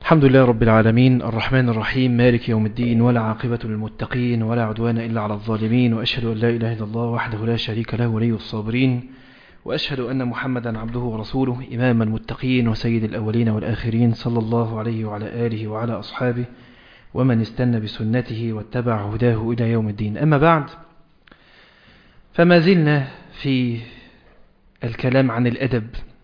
الحمد لله رب العالمين الرحمن الرحيم مالك يوم الدين ولا عاقبة للمتقين ولا عدوان إلا على الظالمين وأشهد أن لا إله إلا الله وحده لا شريك له ولي الصابرين وأشهد أن محمدا عبده ورسوله إمام المتقين وسيد الأولين والآخرين صلى الله عليه وعلى آله وعلى أصحابه ومن استنى بسنته واتبع هداه إلى يوم الدين أما بعد فما زلنا في الكلام عن الأدب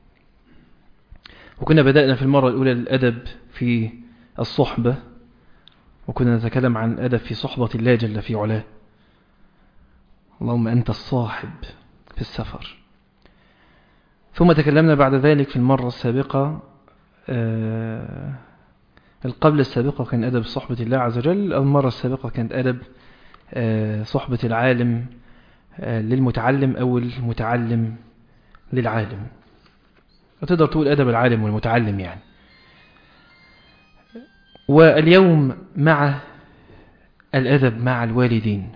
وكنا بدأنا في المرة الأولى الأدب في الصحبة وكنا نتكلم عن الأدب في صحبة الله جل في علاه اللهم أنت الصاحب في السفر ثم تكلمنا بعد ذلك في المرة السابقة آه القبل السابقة كان أدب صحبة الله عز وجل المرة السابقة كانت أدب آه صحبة العالم آه للمتعلم أو المتعلم للعالم وتقدر تقول أدب العالم والمتعلم يعني واليوم مع الأدب مع الوالدين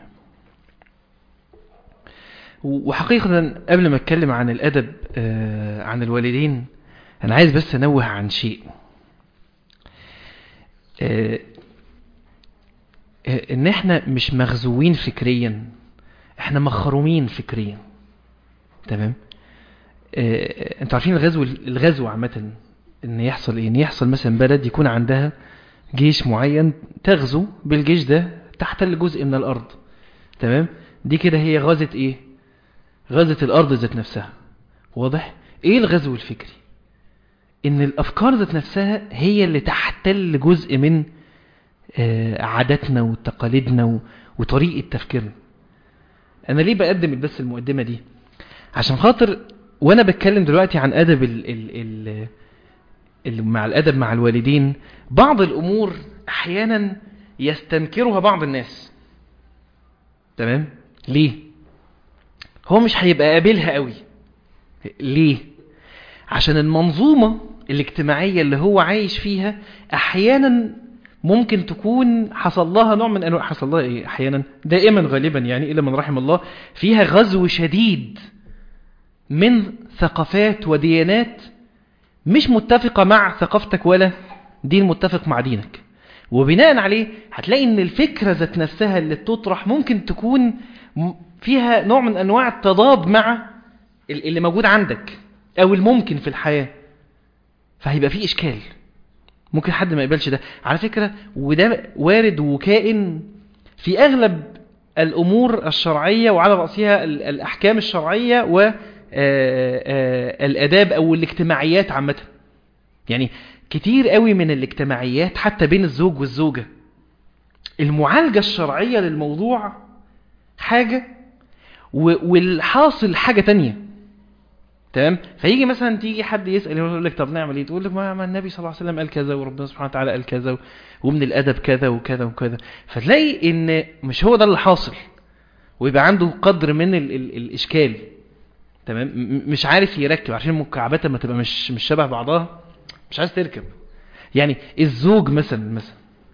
وحقيقة قبل ما اتكلم عن الأدب عن الوالدين أنا عايز بس أنوه عن شيء إن إحنا مش مغزوين فكريا إحنا مخرومين فكريا تمام انتوا عارفين الغزو الغزو عامة ان يحصل ايه ان يحصل مثلا بلد يكون عندها جيش معين تغزو بالجيش ده تحتل جزء من الارض تمام دي كده هي غزت ايه غزت الارض ذات نفسها واضح ايه الغزو الفكري ان الافكار ذات نفسها هي اللي تحتل جزء من عاداتنا وتقاليدنا وطريقة تفكيرنا انا ليه بقدم بس المقدمة دي عشان خاطر وانا بتكلم دلوقتي عن ادب ال ال ال ال مع الادب مع الوالدين بعض الامور احيانا يستنكرها بعض الناس تمام ليه هو مش هيبقى قابلها قوي ليه عشان المنظومة الاجتماعية اللي هو عايش فيها احيانا ممكن تكون حصل لها نوع من انواع حصل لها ايه احيانا دائما غالبا يعني الا من رحم الله فيها غزو شديد من ثقافات وديانات مش متفقة مع ثقافتك ولا دين متفق مع دينك وبناء عليه هتلاقي ان الفكرة ذات نفسها اللي بتطرح ممكن تكون فيها نوع من انواع التضاد مع اللي موجود عندك او الممكن في الحياة فهيبقى فيه اشكال ممكن حد ما يقبلش ده على فكرة وده وارد وكائن في اغلب الامور الشرعية وعلى رأسها الاحكام الشرعية و الاداب او الاجتماعيات عامه يعني كتير قوي من الاجتماعيات حتى بين الزوج والزوجه المعالجه الشرعيه للموضوع حاجه والحاصل حاجه تانية تمام فيجي مثلا تيجي حد يسال يقول لك طب نعمل ايه تقول لك ما النبي صلى الله عليه وسلم قال كذا وربنا سبحانه وتعالى قال كذا ومن الادب كذا وكذا وكذا فتلاقي ان مش هو ده اللي حاصل ويبقى عنده قدر من ال ال الاشكال تمام مش عارف يركب عشان المكعبات لما تبقى مش مش شبه بعضها مش عايز تركب يعني الزوج مثلا مثلا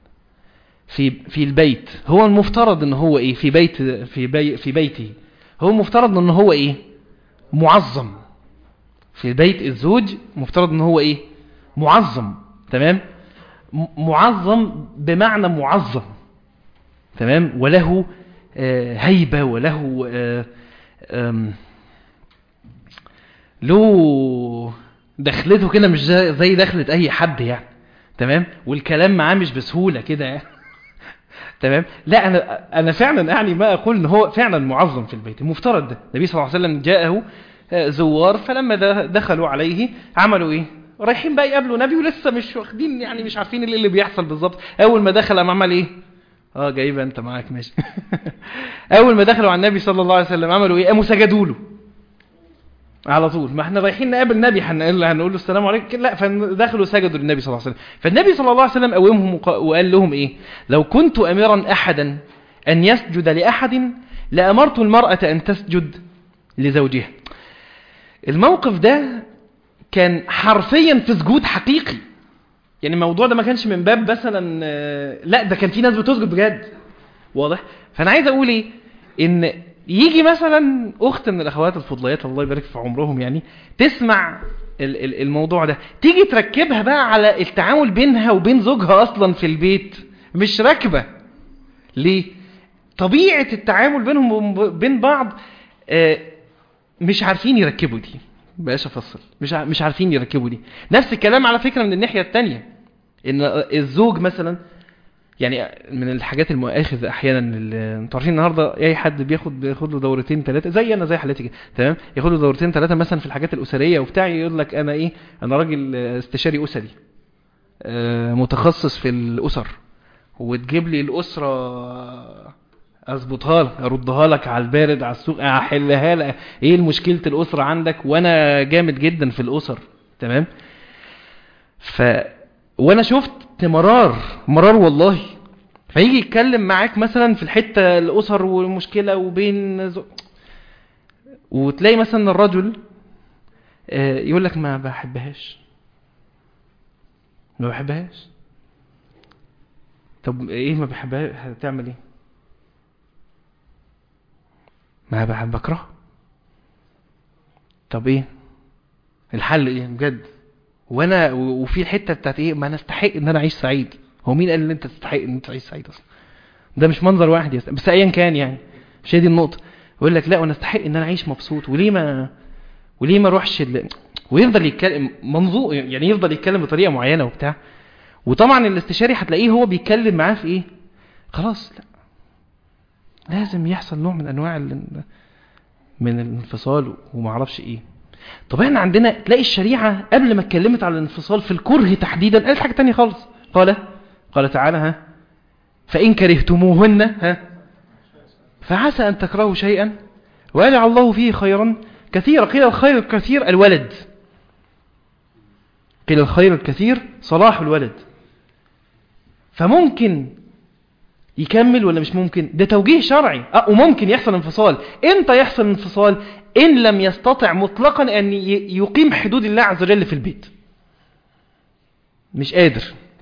في في البيت هو المفترض ان هو ايه في بيت في بي في بيته هو المفترض ان هو ايه معظم في البيت الزوج مفترض ان هو ايه معظم تمام معظم بمعنى معظم تمام وله آه هيبة وله آه له دخلته كده مش زي دخلة اي حد يعني تمام والكلام معاه مش بسهولة كده يعني تمام لا انا انا فعلا يعني ما اقول ان هو فعلا معظم في البيت المفترض ده النبي صلى الله عليه وسلم جاءه زوار فلما دخلوا عليه عملوا ايه رايحين بقى يقابلوا نبي ولسه مش واخدين يعني مش عارفين اللي, اللي بيحصل بالظبط اول ما دخل قام عمل ايه اه جايبه انت معاك ماشي اول ما دخلوا على النبي صلى الله عليه وسلم عملوا ايه قاموا سجدوا له على طول ما احنا رايحين نقابل النبي هنقول هنقول له السلام عليكم لا فدخلوا سجدوا للنبي صلى الله عليه وسلم فالنبي صلى الله عليه وسلم قومهم وقال لهم ايه لو كنت امرا احدا ان يسجد لاحد لامرت المراه ان تسجد لزوجها الموقف ده كان حرفيا في سجود حقيقي يعني الموضوع ده ما كانش من باب مثلا لا ده كان في ناس بتسجد بجد واضح فانا عايز اقول ايه ان يجي مثلا اخت من الاخوات الفضليات الله يبارك في عمرهم يعني تسمع ال- ال- الموضوع ده تيجي تركبها بقى على التعامل بينها وبين زوجها اصلا في البيت مش راكبه ليه طبيعه التعامل بينهم وبين بعض آه، مش عارفين يركبوا دي بقاش افصل مش ع- مش عارفين يركبوا دي نفس الكلام على فكره من الناحيه التانية ان الزوج مثلا يعني من الحاجات المؤاخذة احيانا اللي- انتوا عارفين النهارده اي حد بياخد بياخد له دورتين ثلاثه زي انا زي حالتي كده تمام ياخد له دورتين ثلاثه مثلا في الحاجات الاسريه وبتاع يقول لك انا ايه انا راجل آه، استشاري اسري آه، متخصص في الاسر وتجيب لي الاسره اظبطها لك اردها لك على البارد على السوق احلها لك ايه مشكله الاسره عندك وانا جامد جدا في الاسر تمام ف وانا شفت مرار مرار والله فيجي يتكلم معاك مثلا في الحته الاسر والمشكله وبين زو... وتلاقي مثلا الرجل آه، يقول لك ما بحبهاش ما بحبهاش طب ايه ما بحبهاش هتعمل ايه ما بحب بكره طب ايه الحل ايه بجد وانا و- وفي الحته بتاعت ايه ما انا استحق ان انا اعيش سعيد هو مين قال ان انت تستحق ان انت تعيش سعيد اصلا ده مش منظر واحد يست... بس ايا كان يعني مش هي دي النقطه يقول لك لا وانا استحق ان انا اعيش مبسوط وليه ما وليه ما اروحش ال... ويفضل يتكلم منظور يعني يفضل يتكلم بطريقه معينه وبتاع وطبعا الاستشاري هتلاقيه هو بيتكلم معاه في ايه خلاص لا لازم يحصل نوع من انواع ال... من الانفصال وما اعرفش ايه طب احنا عندنا تلاقي الشريعة قبل ما اتكلمت على الانفصال في الكره تحديدا قالت حاجة تانية خالص قال قال تعالى ها فإن كرهتموهن ها فعسى أن تكرهوا شيئا ويجعل الله فيه خيرا كثيرا قيل الخير الكثير الولد قيل الخير الكثير صلاح الولد فممكن يكمل ولا مش ممكن ده توجيه شرعي أه وممكن يحصل انفصال امتى يحصل انفصال ان لم يستطع مطلقا ان ي- يقيم حدود الله عز وجل في البيت مش قادر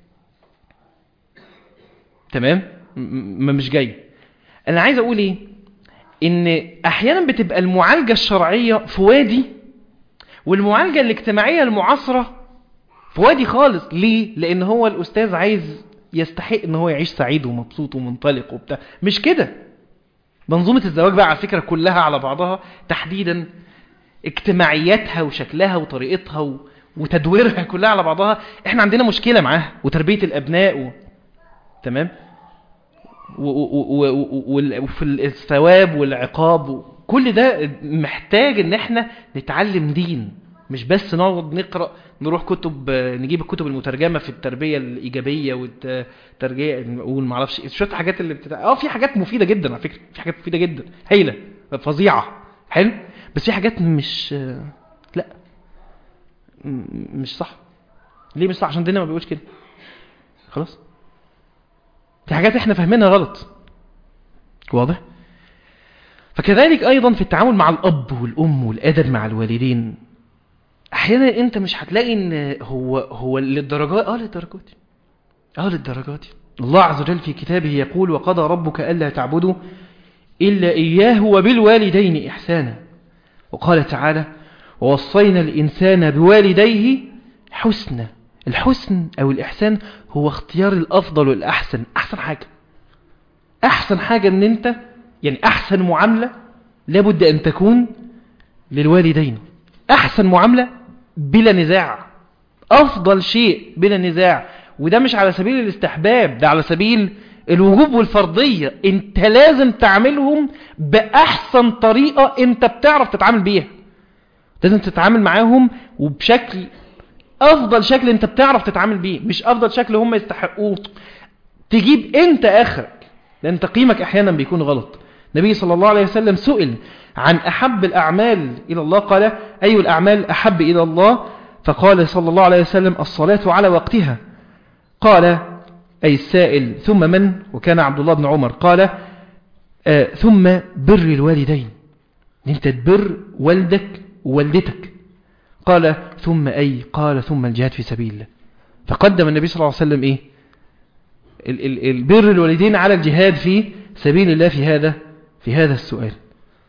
تمام م- م- مش جاي انا عايز اقول ايه ان احيانا بتبقى المعالجة الشرعية في وادي والمعالجة الاجتماعية المعاصرة في وادي خالص ليه لان هو الاستاذ عايز يستحق ان هو يعيش سعيد ومبسوط ومنطلق وبتاع مش كده منظومة الزواج بقى على فكرة كلها على بعضها تحديدا اجتماعياتها وشكلها وطريقتها و... وتدويرها كلها على بعضها احنا عندنا مشكلة معاها وتربية الابناء و... تمام و... و... و... و... وال- وفي الثواب والعقاب و... كل ده محتاج ان احنا نتعلم دين مش بس نقعد نقرأ نروح كتب نجيب الكتب المترجمة في التربية الإيجابية والتربية نقول معرفش إيه. شوية حاجات اللي بتتع... اه في حاجات مفيدة جدا على فكرة في حاجات مفيدة جدا هايلة فظيعة حلو بس في حاجات مش لا م- مش صح ليه مش صح عشان ديننا ما بيقولش كده خلاص في حاجات احنا فاهمينها غلط واضح فكذلك ايضا في التعامل مع الاب والام والادب مع الوالدين احيانا انت مش هتلاقي ان هو هو للدرجات اه للدرجات دي. اه للدرجات دي. الله عز وجل في كتابه يقول وقضى ربك الا تعبدوا الا اياه وبالوالدين احسانا وقال تعالى ووصينا الانسان بوالديه حسنا الحسن او الاحسان هو اختيار الافضل والاحسن احسن حاجه احسن حاجه ان انت يعني احسن معامله لابد ان تكون للوالدين احسن معامله بلا نزاع افضل شيء بلا نزاع وده مش على سبيل الاستحباب ده على سبيل الوجوب والفرضية انت لازم تعملهم باحسن طريقة انت بتعرف تتعامل بيها لازم تتعامل معاهم وبشكل افضل شكل انت بتعرف تتعامل بيه مش افضل شكل هم يستحقوه تجيب انت اخرك لان تقييمك احيانا بيكون غلط النبي صلى الله عليه وسلم سئل عن احب الاعمال الى الله قال اي الاعمال احب الى الله فقال صلى الله عليه وسلم الصلاة على وقتها قال أي السائل ثم من وكان عبد الله بن عمر قال آه ثم بر الوالدين انت تبر والدك ووالدتك قال ثم أي قال ثم الجهاد في سبيل الله فقدم النبي صلى الله عليه وسلم إيه ال ال البر الوالدين على الجهاد في سبيل الله في هذا في هذا السؤال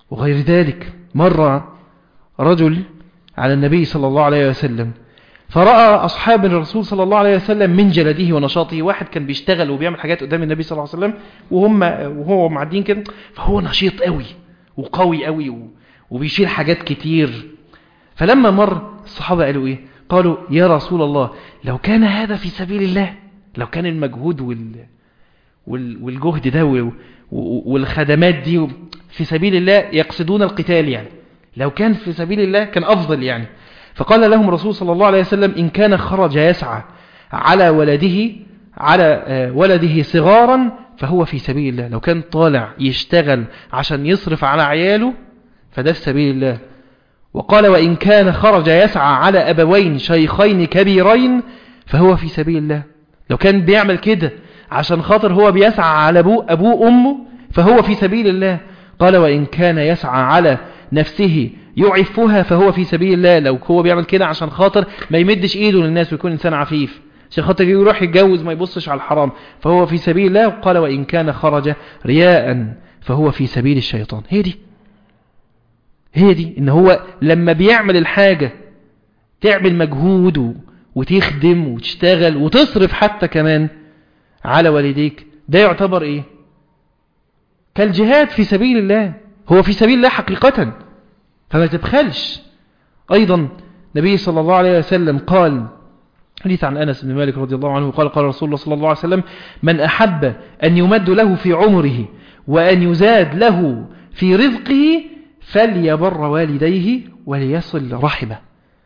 وغير ذلك مر رجل على النبي صلى الله عليه وسلم فرأى أصحاب الرسول صلى الله عليه وسلم من جلده ونشاطه واحد كان بيشتغل وبيعمل حاجات قدام النبي صلى الله عليه وسلم وهم وهو معدين كده فهو نشيط قوي وقوي قوي وبيشيل حاجات كتير فلما مر الصحابة قالوا إيه قالوا يا رسول الله لو كان هذا في سبيل الله لو كان المجهود وال والجهد ده والخدمات دي في سبيل الله يقصدون القتال يعني لو كان في سبيل الله كان أفضل يعني فقال لهم الرسول صلى الله عليه وسلم إن كان خرج يسعى على ولده على ولده صغارا فهو في سبيل الله لو كان طالع يشتغل عشان يصرف على عياله فده في سبيل الله وقال وإن كان خرج يسعى على أبوين شيخين كبيرين فهو في سبيل الله لو كان بيعمل كده عشان خاطر هو بيسعى على أبوه, أبوه أمه فهو في سبيل الله قال وإن كان يسعى على نفسه يعفها فهو في سبيل الله لو هو بيعمل كده عشان خاطر ما يمدش ايده للناس ويكون انسان عفيف عشان خاطر يروح يتجوز ما يبصش على الحرام فهو في سبيل الله قال وإن كان خرج رياء فهو في سبيل الشيطان هي دي هي دي ان هو لما بيعمل الحاجة تعمل مجهود وتخدم وتشتغل وتصرف حتى كمان على والديك ده يعتبر ايه كالجهاد في سبيل الله هو في سبيل الله حقيقة فما تبخلش أيضا نبي صلى الله عليه وسلم قال حديث عن أنس بن مالك رضي الله عنه قال قال رسول الله صلى الله عليه وسلم من أحب أن يمد له في عمره وأن يزاد له في رزقه فليبر والديه وليصل رحمه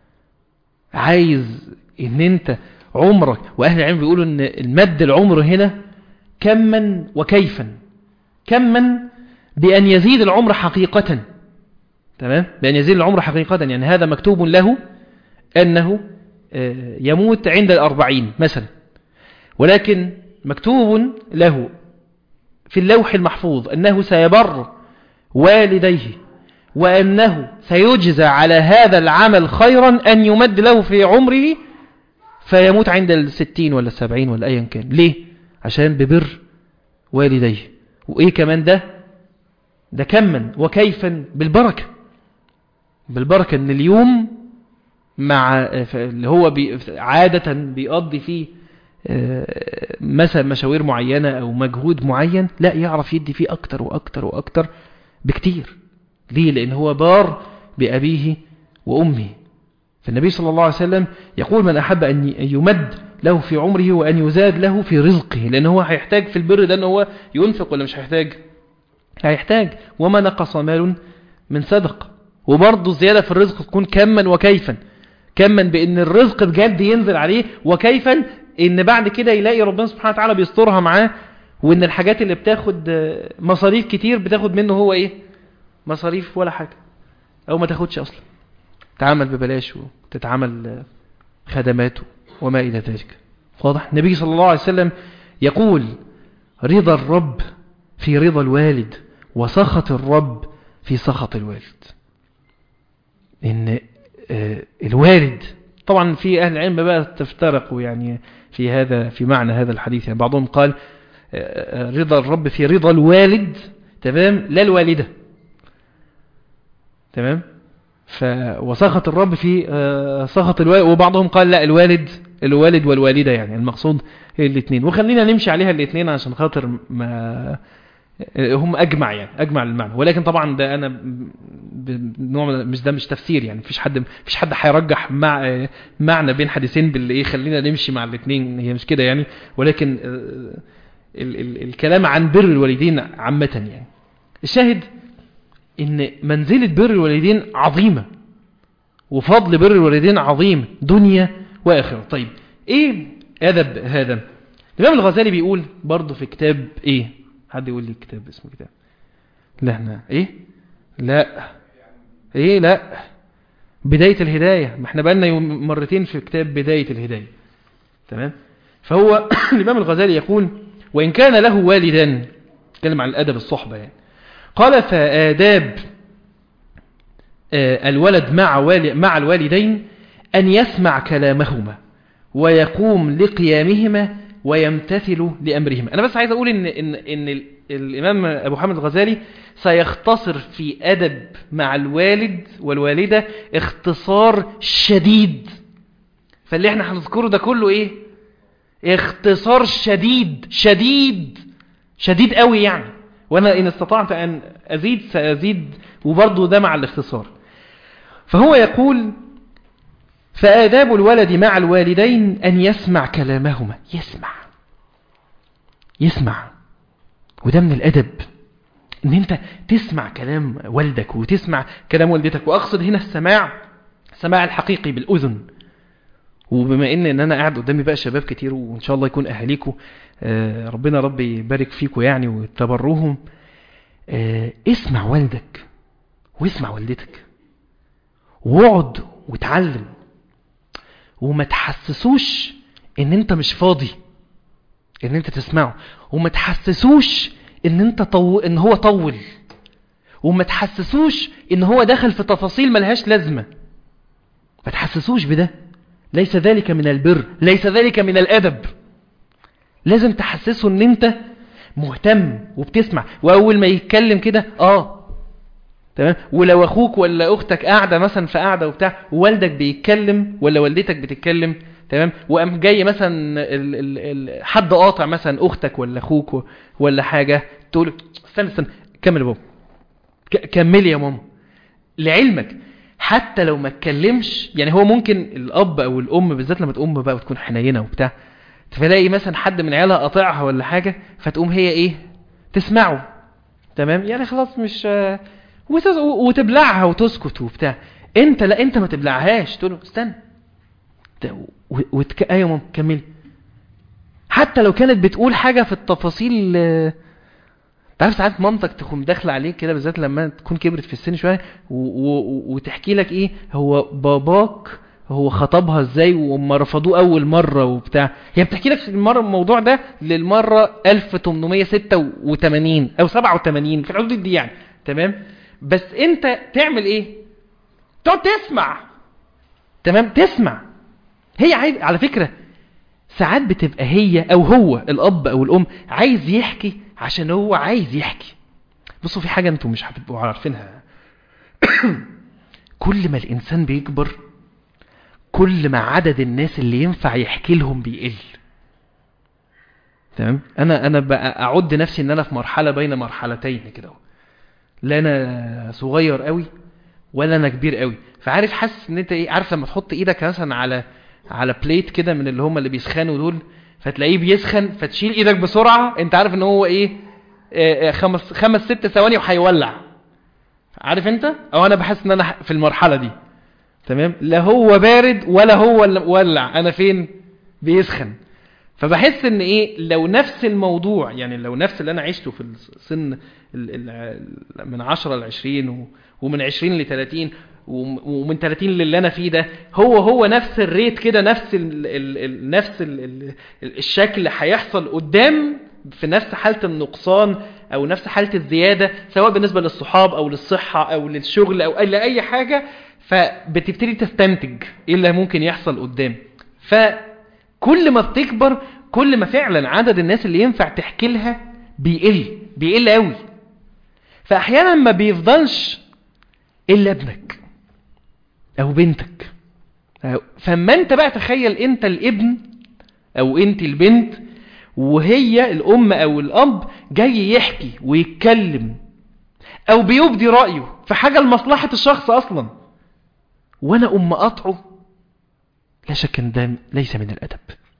عايز ان انت عمرك واهل العلم بيقولوا ان المد العمر هنا كما وكيفا كما بأن يزيد العمر حقيقة تمام بأن يزيد العمر حقيقة يعني هذا مكتوب له أنه يموت عند الأربعين مثلا ولكن مكتوب له في اللوح المحفوظ أنه سيبر والديه وأنه سيجزى على هذا العمل خيرا أن يمد له في عمره فيموت عند الستين ولا السبعين ولا أيا كان ليه؟ عشان ببر والديه وإيه كمان ده؟ ده كما وكيفا بالبركة بالبركة ان اليوم مع اللي هو بي عادة بيقضي فيه مثلا مشاوير معينة او مجهود معين لا يعرف يدي فيه اكتر واكتر واكتر بكتير ليه لان هو بار بأبيه وأمه فالنبي صلى الله عليه وسلم يقول من أحب أن يمد له في عمره وأن يزاد له في رزقه لأن هو هيحتاج في البر ده أن هو ينفق ولا مش هيحتاج هيحتاج وما نقص مال من صدق وبرضه الزيادة في الرزق تكون كما وكيفا كما بأن الرزق بجد ينزل عليه وكيفا ان بعد كده يلاقي ربنا سبحانه وتعالى بيسترها معاه وان الحاجات اللي بتاخد مصاريف كتير بتاخد منه هو ايه مصاريف ولا حاجة او ما تاخدش اصلا تعامل ببلاش وتتعامل خدمات وما الى ذلك واضح النبي صلى الله عليه وسلم يقول رضا الرب في رضا الوالد وسخط الرب في سخط الوالد ان الوالد طبعا في أهل العلم بقى تفترقوا يعني في هذا في معنى هذا الحديث يعني بعضهم قال رضا الرب في رضا الوالد تمام لا الوالدة تمام وسخط الرب في سخط الوالد وبعضهم قال لا الوالد الوالد والوالدة يعني المقصود الاثنين وخلينا نمشي عليها الاثنين عشان خاطر ما هم أجمع يعني أجمع المعنى ولكن طبعا ده أنا بنوع مش ده مش تفسير يعني مفيش حد مفيش حد هيرجح مع معنى بين حديثين باللي إيه خلينا نمشي مع الاثنين هي مش كده يعني ولكن ال ال الكلام عن بر الوالدين عامة يعني الشاهد إن منزلة بر الوالدين عظيمة وفضل بر الوالدين عظيم دنيا وآخرة طيب إيه أدب هذا الإمام الغزالي بيقول برضه في كتاب إيه حد يقول لي كتاب اسمه كتاب لا احنا ايه لا ايه لا بداية الهداية ما احنا بقالنا مرتين في كتاب بداية الهداية تمام فهو الإمام الغزالي يقول وإن كان له والدان تكلم عن الأدب الصحبة يعني قال فآداب الولد مع, والي مع الوالدين أن يسمع كلامهما ويقوم لقيامهما ويمتثل لأمرهم أنا بس عايز أقول إن, إن, إن ال- الإمام أبو حامد الغزالي سيختصر في أدب مع الوالد والوالدة اختصار شديد فاللي احنا هنذكره ده كله ايه اختصار شديد شديد شديد قوي يعني وانا ان استطعت ان ازيد سازيد وبرضه ده مع الاختصار فهو يقول فآداب الولد مع الوالدين أن يسمع كلامهما يسمع يسمع وده من الأدب ان انت تسمع كلام والدك وتسمع كلام والدتك واقصد هنا السماع السماع الحقيقي بالاذن وبما ان ان انا قاعد قدامي بقى شباب كتير وان شاء الله يكون اهاليكم آه، ربنا ربي يبارك فيكم يعني وتبروهم آه، اسمع والدك واسمع والدتك واقعد واتعلم وما تحسسوش ان انت مش فاضي ان انت تسمعه وما تحسسوش ان انت طو... ان هو طول وما تحسسوش ان هو دخل في تفاصيل ملهاش لازمة ما تحسسوش بده ليس ذلك من البر ليس ذلك من الادب لازم تحسسه ان انت مهتم وبتسمع واول ما يتكلم كده اه تمام ولو اخوك ولا اختك قاعده مثلا في قاعده وبتاع ووالدك بيتكلم ولا والدتك بتتكلم تمام وقام جاي مثلا ال ال ال حد قاطع مثلا اختك ولا اخوك و- ولا حاجه تقول له استنى استنى كمل يا بابا ك- كملي يا ماما لعلمك حتى لو ما اتكلمش يعني هو ممكن الاب او الام بالذات لما تقوم بقى وتكون حنينه وبتاع تلاقي مثلا حد من عيالها قاطعها ولا حاجه فتقوم هي ايه تسمعه تمام يعني خلاص مش آه، وتز- وتبلعها وتسكت وبتاع انت لا انت ما تبلعهاش تقول له استنى ت- و- وتك... ايوه ماما كملي حتى لو كانت بتقول حاجه في التفاصيل آه، تعرف ساعات مامتك تكون داخله عليك كده بالذات لما تكون كبرت في السن شويه و... و... وتحكي لك ايه هو باباك هو خطبها ازاي وما رفضوه اول مره وبتاع هي بتحكي لك المره الموضوع ده للمره 1886 او 87 في الحدود دي يعني تمام بس انت تعمل ايه تقعد تسمع تمام تسمع هي عايز على فكره ساعات بتبقى هي او هو الاب او الام عايز يحكي عشان هو عايز يحكي بصوا في حاجه انتوا مش هتبقوا عارفينها كل ما الانسان بيكبر كل ما عدد الناس اللي ينفع يحكي لهم بيقل تمام انا انا بقى اعد نفسي ان انا في مرحله بين مرحلتين كده اهو. لا انا صغير قوي ولا انا كبير قوي فعارف حاسس ان انت ايه عارف لما تحط ايدك مثلا على على بليت كده من اللي هم اللي بيسخنوا دول فتلاقيه بيسخن فتشيل ايدك بسرعه انت عارف ان هو ايه آه، آه، خمس خمس ست ثواني وهيولع عارف انت او انا بحس ان انا في المرحله دي تمام لا هو بارد ولا هو اللي مولع انا فين بيسخن فبحس ان ايه لو نفس الموضوع يعني لو نفس اللي انا عشته في السن ال- ال- من 10 ل 20 و- ومن 20 ل 30 وم- ومن 30 للي انا فيه ده هو هو نفس الريت كده نفس ال ال ال نفس ال ال الشكل هيحصل قدام في نفس حالة النقصان او نفس حالة الزيادة سواء بالنسبة للصحاب او للصحة او للشغل او لأي حاجة فبتبتدي تستنتج ايه اللي ممكن يحصل قدام فكل ما بتكبر كل ما فعلا عدد الناس اللي ينفع تحكي لها بيقل بيقل قوي فاحيانا ما بيفضلش الا ابنك او بنتك أو- فما انت بقى تخيل انت الابن او انت البنت وهي الام او الاب جاي يحكي ويتكلم او بيبدي رأيه في حاجة لمصلحة الشخص اصلا وانا ام قطعه لا شك ان ده ليس من الادب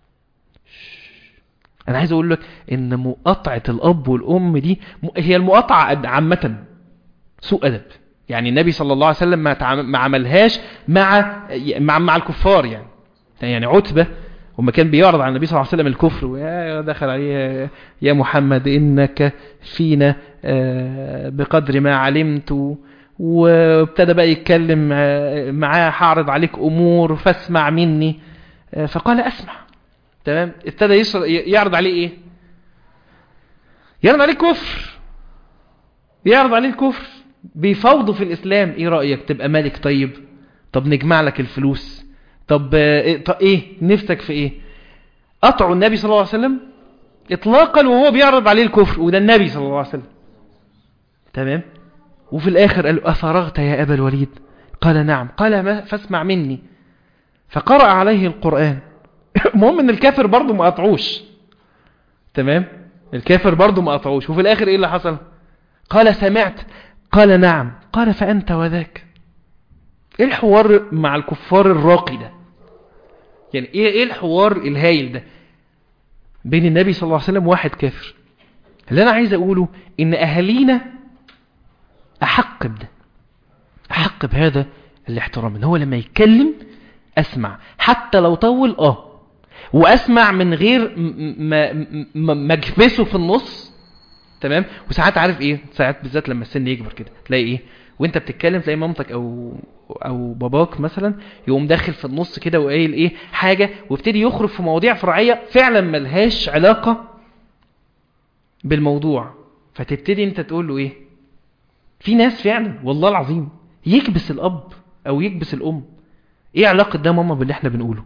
انا عايز اقول لك ان مقاطعة الاب والام دي م- هي المقاطعة عامة سوء ادب يعني النبي صلى الله عليه وسلم ما تعام- ما عملهاش مع مع مع الكفار يعني يعني عتبة وما كان بيعرض على النبي صلى الله عليه وسلم الكفر ويا دخل عليه يا- يا محمد إنك فينا آه، بقدر ما علمت وابتدى بقى يتكلم آه، معاه هعرض عليك أمور فاسمع مني آه، فقال أسمع تمام ابتدى يسر- يعرض عليه إيه يعرض عليه كفر يعرض عليه الكفر بيفاوضوا في الإسلام إيه رأيك تبقى ملك طيب طب نجمع لك الفلوس طب آه، إيه- طب ايه نفسك في ايه قطعوا النبي صلى الله عليه وسلم اطلاقا وهو بيعرض عليه الكفر وده النبي صلى الله عليه وسلم تمام وفي الاخر قال له افرغت يا ابا الوليد قال نعم قال ما فاسمع مني فقرأ عليه القرآن المهم ان الكافر برضه ما قطعوش تمام الكافر برضه ما قطعوش وفي الاخر ايه اللي حصل قال سمعت قال نعم قال فأنت وذاك ايه الحوار مع الكفار الراقي ده يعني ايه ايه الحوار الهايل ده بين النبي صلى الله عليه وسلم واحد كافر اللي انا عايز اقوله ان اهالينا احق بده احق بهذا الاحترام ان هو لما يتكلم اسمع حتى لو طول اه واسمع من غير ما ما اجفسه في النص تمام وساعات عارف ايه ساعات بالذات لما السن يكبر كده تلاقي ايه وانت بتتكلم تلاقي مامتك او او باباك مثلا يقوم داخل في النص كده وقايل ايه حاجه وابتدي يخرج في مواضيع فرعيه فعلا ملهاش علاقه بالموضوع فتبتدي انت تقول له ايه في ناس فعلا والله العظيم يكبس الاب او يكبس الام ايه علاقه ده ماما باللي احنا بنقوله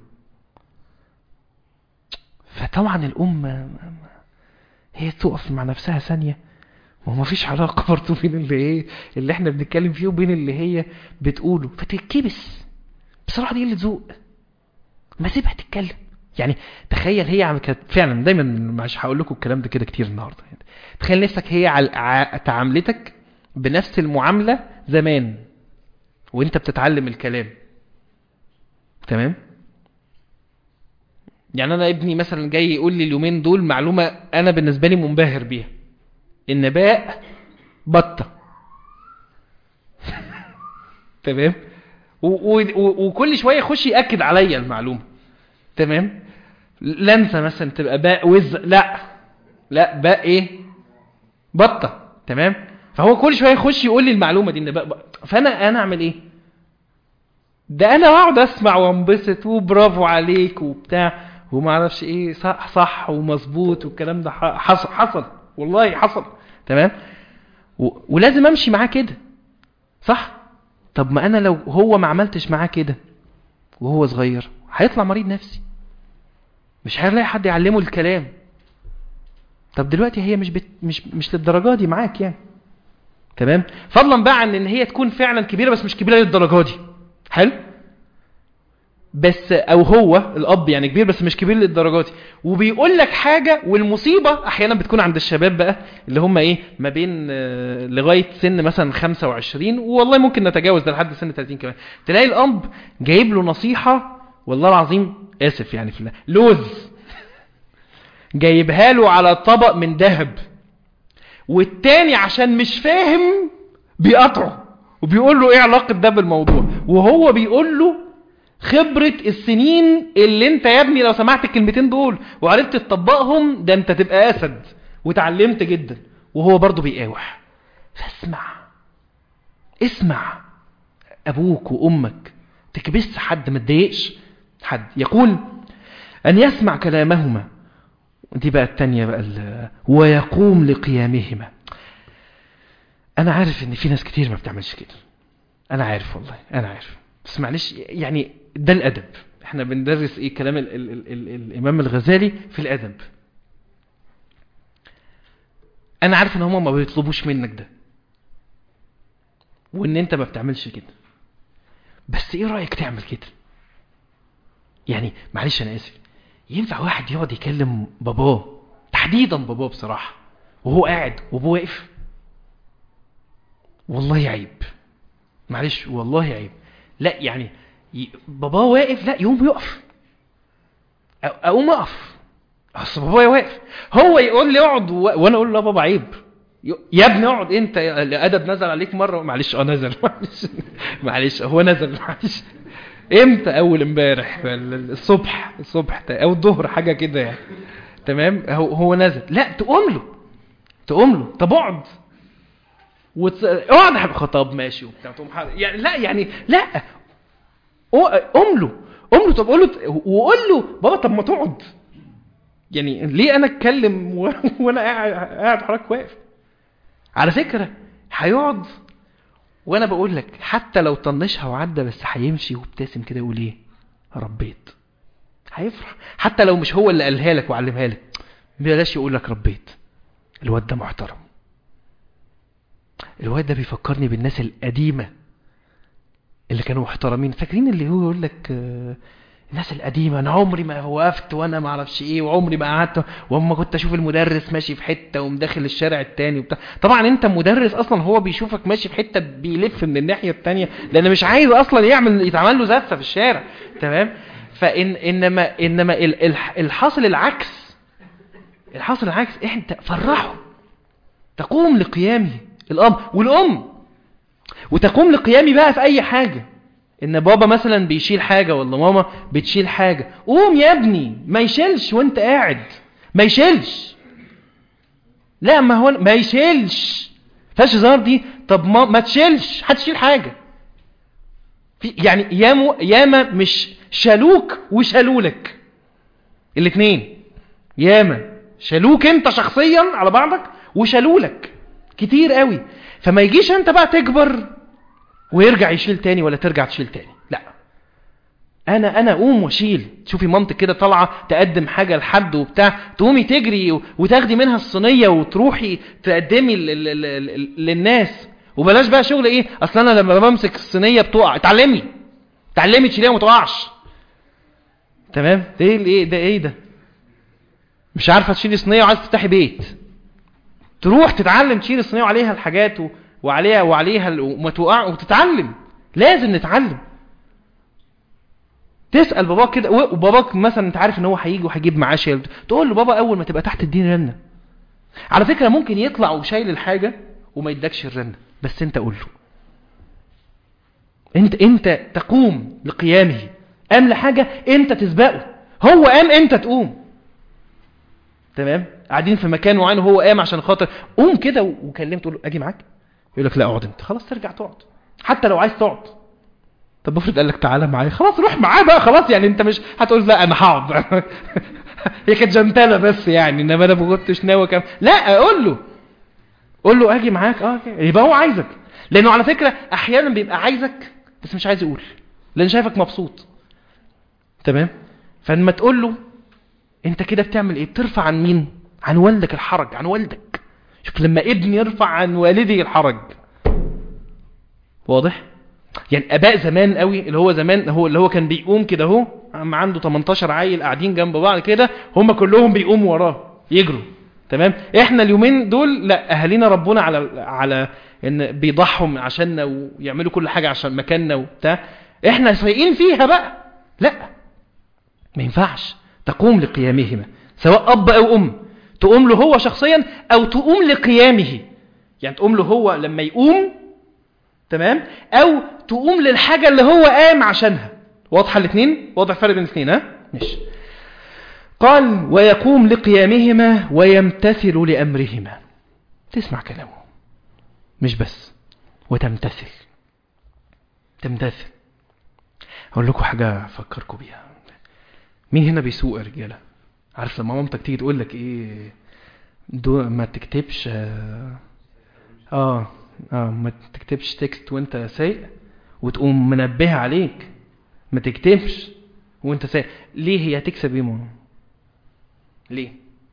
فطبعا الام هي تقف مع نفسها ثانيه وما فيش علاقه برضه بين اللي ايه اللي احنا بنتكلم فيه وبين اللي هي بتقوله فتتكبس بصراحه دي قله ذوق ما سيبها تتكلم يعني تخيل هي عم كانت فعلا دايما مش هقول لكم الكلام ده كده كتير النهارده يعني تخيل نفسك هي على تعاملتك بنفس المعامله زمان وانت بتتعلم الكلام تمام يعني انا ابني مثلا جاي يقول لي اليومين دول معلومه انا بالنسبه لي منبهر بيها ان باء بطه تمام وكل شويه يخش ياكد عليا المعلومه تمام لنسى مثلا تبقى باء وز لا لا باء ايه بطه تمام فهو كل شويه يخش يقول لي المعلومه دي ان باء بطه فانا انا اعمل ايه ده انا اقعد اسمع وانبسط وبرافو عليك وبتاع وما اعرفش ايه صح صح ومظبوط والكلام ده حصل حصل والله حصل تمام و... ولازم امشي معاه كده صح طب ما انا لو هو ما عملتش معاه كده وهو صغير هيطلع مريض نفسي مش هيلاقي حد يعلمه الكلام طب دلوقتي هي مش بت... مش مش للدرجه دي معاك يعني تمام فضلا بقى عن ان هي تكون فعلا كبيره بس مش كبيره للدرجه دي حلو بس او هو الاب يعني كبير بس مش كبير للدرجه دي وبيقول لك حاجه والمصيبه احيانا بتكون عند الشباب بقى اللي هم ايه ما بين لغايه سن مثلا 25 والله ممكن نتجاوز ده لحد سن 30 كمان تلاقي الاب جايب له نصيحه والله العظيم اسف يعني في الله لوز جايبها له على طبق من ذهب والتاني عشان مش فاهم بيقطعه وبيقول له ايه علاقه ده بالموضوع وهو بيقول له خبرة السنين اللي انت يا ابني لو سمعت الكلمتين دول وعرفت تطبقهم ده انت تبقى اسد وتعلمت جدا وهو برضه بيقاوح فاسمع اسمع ابوك وامك تكبس حد ما تضايقش حد يقول ان يسمع كلامهما دي بقى التانية بقى ويقوم لقيامهما انا عارف ان في ناس كتير ما بتعملش كده انا عارف والله انا عارف بس معلش يعني ده الادب احنا بندرس ايه كلام ال ال ال ال الامام الغزالي في الادب انا عارف ان هما ما بيطلبوش منك ده وان انت ما بتعملش كده بس ايه رايك تعمل كده يعني معلش انا اسف ينفع واحد يقعد يكلم باباه تحديدا باباه بصراحه وهو قاعد وابوه واقف والله عيب معلش والله عيب لا يعني بابا واقف لا يقوم يقف اقوم اقف اصل بابايا واقف هو يقول لي اقعد وانا اقول له لا بابا عيب يا ابني اقعد انت الادب نزل عليك مره معلش اه نزل معلش معلش هو نزل معلش امتى اول امبارح الصبح الصبح او الظهر حاجه كده يعني تمام هو هو نزل لا تقوم له تقوم له طب اقعد وت... اقعد يا خطاب ماشي وبتاع تقوم يعني لا يعني لا قوم له قوم له طب قول له وقول له بابا طب ما تقعد يعني ليه انا اتكلم و... وانا قاعد قاعد حضرتك واقف على فكره هيقعد وانا بقول لك حتى لو طنشها وعدى بس هيمشي وابتسم كده يقول ايه ربيت هيفرح حتى لو مش هو اللي قالها لك وعلمها لك بلاش يقول لك ربيت الواد ده محترم الواد ده بيفكرني بالناس القديمة اللي كانوا محترمين فاكرين اللي هو يقول لك آه، الناس القديمة انا عمري ما وقفت وانا ما اعرفش ايه وعمري ما قعدت واما كنت اشوف المدرس ماشي في حتة ومداخل الشارع التاني وبتاع طبعا انت مدرس اصلا هو بيشوفك ماشي في حتة بيلف من الناحية التانية لان مش عايز اصلا يعمل يتعمل له زفة في الشارع تمام فان انما انما ال- الح- الحاصل العكس الحاصل العكس انت فرحه تقوم لقيامه الاب والام وتقوم لقيامي بقى في اي حاجة ان بابا مثلا بيشيل حاجة ولا ماما بتشيل حاجة قوم يا ابني ما يشيلش وانت قاعد ما يشيلش لا ما هو ما يشيلش فاش هزار دي طب ما ما تشيلش هتشيل حاجة في يعني ياما ياما مش شالوك وشالولك الاثنين ياما شالوك انت شخصيا على بعضك وشالولك كتير قوي فما يجيش انت بقى تكبر ويرجع يشيل تاني ولا ترجع تشيل تاني لا انا انا اقوم واشيل تشوفي مامتك كده طالعه تقدم حاجه لحد وبتاع تقومي تجري و- وتاخدي منها الصينيه وتروحي تقدمي ل- ل- ل- للناس وبلاش بقى شغل ايه اصل انا لما بمسك الصينيه بتقع اتعلمي اتعلمي تشيليها وما تقعش تمام ده ايه الايه ده ايه ده مش عارفه تشيلي صينيه وعايزه تفتحي بيت تروح تتعلم تشيل الصينيه وعليها الحاجات و... وعليها وعليها ال- وما توقع وتتعلم لازم نتعلم تسال باباك كده و- وباباك مثلا انت عارف ان هو هيجي وهيجيب معاه شيل تقول له بابا اول ما تبقى تحت الدين رنه على فكره ممكن يطلع وشايل الحاجه وما يدكش الرنه بس انت قول له انت انت تقوم لقيامه قام لحاجه انت تسبقه هو قام انت تقوم تمام قاعدين في مكان معين وهو قام عشان خاطر قوم كده وكلمته تقول له اجي معاك يقول لك لا اقعد انت خلاص ترجع تقعد حتى لو عايز تقعد طب افرض قال لك تعالى معايا خلاص روح معاه بقى خلاص يعني انت مش هتقول لا انا هقعد هي كانت جنتله بس يعني انما انا ما كنتش ناوي كام لا قول له قول له اجي معاك اه أوكي. يبقى هو عايزك لانه على فكره احيانا بيبقى عايزك بس مش عايز يقول لان شايفك مبسوط تمام فلما تقول له انت كده بتعمل ايه بترفع عن مين عن والدك الحرج عن والدك شوف لما ابن يرفع عن والده الحرج واضح يعني اباء زمان قوي اللي هو زمان هو اللي هو كان بيقوم كده اهو عم عنده 18 عيل قاعدين جنب بعض كده هم كلهم بيقوموا وراه يجروا تمام احنا اليومين دول لا اهالينا ربنا على على ان بيضحوا عشاننا ويعملوا كل حاجه عشان مكاننا وبتاع احنا سايقين فيها بقى لا ما ينفعش تقوم لقيامهما سواء اب او ام تقوم له هو شخصيا او تقوم لقيامه يعني تقوم له هو لما يقوم تمام او تقوم للحاجة اللي هو قام عشانها واضحة الاثنين واضح فرق بين الاثنين ها ماشي قال ويقوم لقيامهما ويمتثل لأمرهما تسمع كلامه مش بس وتمتثل تمتثل اقول لكم حاجة افكركم بيها مين هنا بيسوق يا رجالة عارف لما مامتك تيجي تقول لك ايه دو ما تكتبش اه اه, آه ما تكتبش تكست وانت سايق وتقوم منبه عليك ما تكتبش وانت سايق ليه هي هتكسب ايه ماما ليه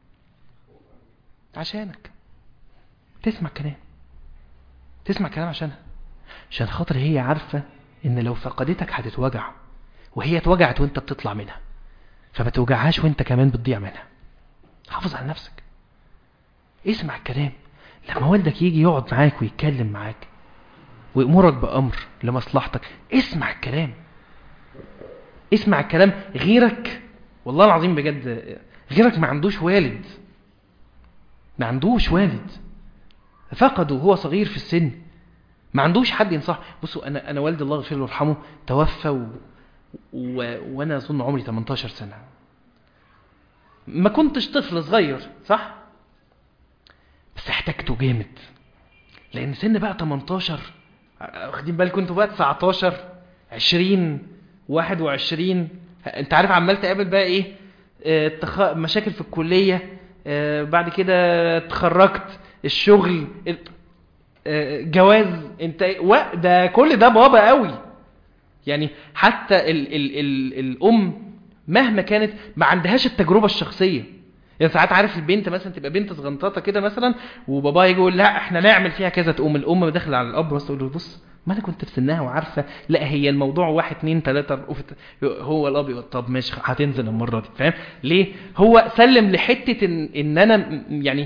عشانك تسمع كلام تسمع كلام عشانها عشان خاطر هي عارفة ان لو فقدتك هتتوجع وهي اتوجعت وانت بتطلع منها فما توجعهاش وانت كمان بتضيع منها حافظ على نفسك اسمع الكلام لما والدك يجي يقعد معاك ويتكلم معاك ويأمرك بأمر لمصلحتك اسمع الكلام اسمع الكلام غيرك والله العظيم بجد غيرك ما عندوش والد ما عندوش والد فقده وهو صغير في السن ما عندوش حد ينصح بصوا انا انا والدي الله يغفر له ويرحمه توفى و... و... وانا اظن عمري 18 سنه ما كنتش طفل صغير صح بس احتاجته جامد لان سن بقى 18 واخدين بالكم انتوا بقى 19 20 21 انت عارف عمال تقابل بقى ايه اه تخ... مشاكل في الكليه اه بعد كده اتخرجت الشغل اه جواز انت و... ده كل ده بابا قوي يعني حتى ال ال ال الام مهما كانت ما عندهاش التجربة الشخصية يعني ساعات عارف البنت مثلا تبقى بنت صغنطاطه كده مثلا وباباها يجي يقول لا احنا نعمل فيها كذا تقوم الام داخله على الاب بس تقول له بص ما انا كنت في سنها وعارفه لا هي الموضوع واحد اتنين تلاته هو الاب يقول طب ماشي هتنزل المره دي فاهم ليه هو سلم لحته ان, إن انا يعني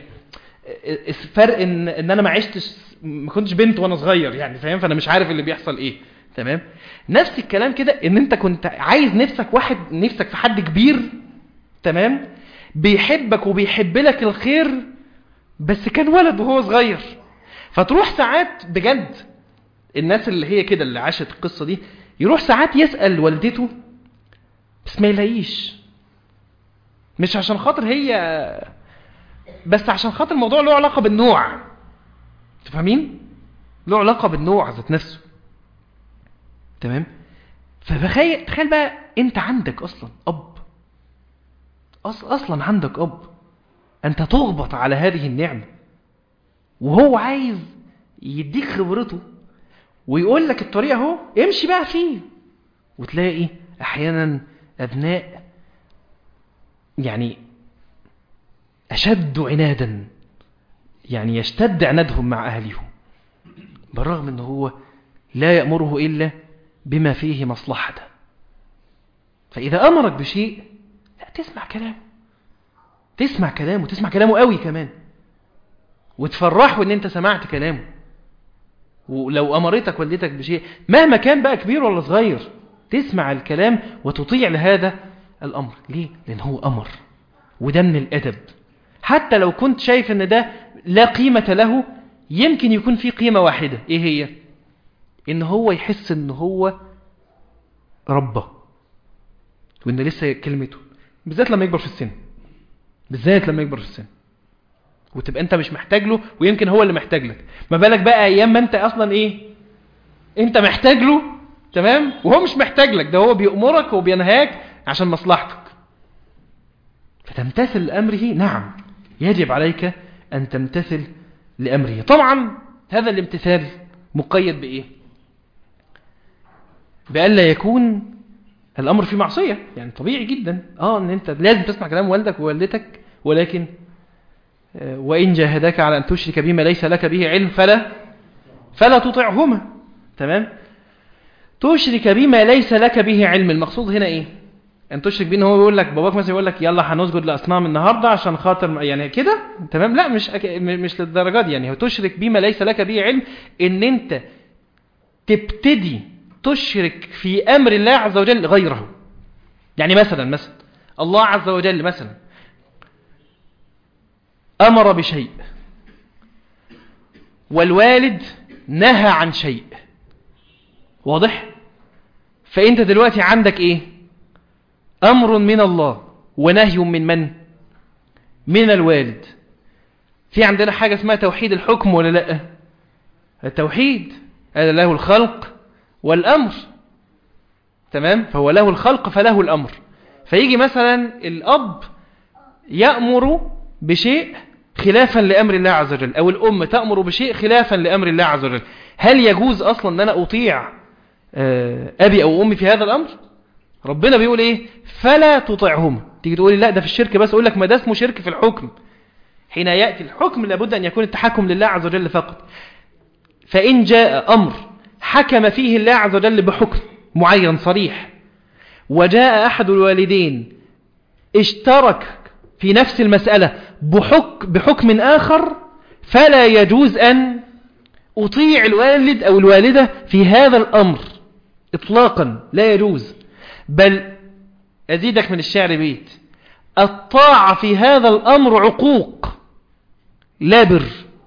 فرق ان ان انا ما عشتش ما كنتش بنت وانا صغير يعني فاهم فانا مش عارف اللي بيحصل ايه تمام نفس الكلام كده ان انت كنت عايز نفسك واحد نفسك في حد كبير تمام بيحبك وبيحب لك الخير بس كان ولد وهو صغير فتروح ساعات بجد الناس اللي هي كده اللي عاشت القصة دي يروح ساعات يسأل والدته بس ما يلاقيش مش عشان خاطر هي بس عشان خاطر الموضوع له علاقة بالنوع تفهمين له علاقة بالنوع ذات نفسه تمام فبخيل تخيل بقى انت عندك اصلا اب أص... اصلا عندك اب انت تغبط على هذه النعمة وهو عايز يديك خبرته ويقول لك الطريقة اهو امشي بقى فيه وتلاقي احيانا ابناء يعني اشد عنادا يعني يشتد عنادهم مع اهلهم بالرغم ان هو لا يأمره الا بما فيه مصلحته فاذا امرك بشيء لا تسمع كلامه تسمع كلامه تسمع كلامه قوي كمان وتفرحه ان انت سمعت كلامه ولو امرتك والدتك بشيء مهما كان بقى كبير ولا صغير تسمع الكلام وتطيع لهذا الامر ليه لان هو امر وده من الادب حتى لو كنت شايف ان ده لا قيمة له يمكن يكون في قيمة واحدة ايه هي ان هو يحس ان هو ربه وان لسه كلمته بالذات لما يكبر في السن بالذات لما يكبر في السن وتبقى انت مش محتاج له ويمكن هو اللي محتاج لك ما بالك بقى ايام ما انت اصلا ايه انت محتاج له تمام وهو مش محتاج لك ده هو بيأمرك وبينهاك عشان مصلحتك فتمتثل لأمره نعم يجب عليك أن تمتثل لأمره طبعا هذا الامتثال مقيد بإيه بألا يكون الأمر في معصية يعني طبيعي جدا آه أن أنت لازم تسمع كلام والدك ووالدتك ولكن وإن جاهداك على أن تشرك بما ليس لك به علم فلا فلا تطعهما تمام تشرك بما ليس لك به علم المقصود هنا إيه أن تشرك بيه ان هو يقول لك باباك مثلا يقول لك يلا هنسجد لأصنام النهاردة عشان خاطر يعني كده تمام لا مش أك... مش للدرجات دي يعني هو تشرك بما ليس لك به علم ان انت تبتدي تشرك في أمر الله عز وجل غيره يعني مثلا مثلا الله عز وجل مثلا أمر بشيء والوالد نهى عن شيء واضح فأنت دلوقتي عندك إيه أمر من الله ونهي من من من الوالد في عندنا حاجة اسمها توحيد الحكم ولا لا التوحيد هذا له الخلق والأمر تمام فهو له الخلق فله الأمر فيجي مثلا الأب يأمر بشيء خلافا لأمر الله عز وجل أو الأم تأمر بشيء خلافا لأمر الله عز وجل هل يجوز أصلا أن أنا أطيع أبي أو أمي في هذا الأمر ربنا بيقول إيه فلا تطعهما تيجي تقولي لا ده في الشرك بس أقول لك ما ده اسمه شرك في الحكم حين يأتي الحكم لابد أن يكون التحكم لله عز وجل فقط فإن جاء أمر حكم فيه الله عز وجل بحكم معين صريح وجاء أحد الوالدين اشترك في نفس المسألة بحك بحكم آخر فلا يجوز أن أطيع الوالد أو الوالدة في هذا الأمر إطلاقا لا يجوز بل أزيدك من الشعر بيت الطاعة في هذا الأمر عقوق لا بر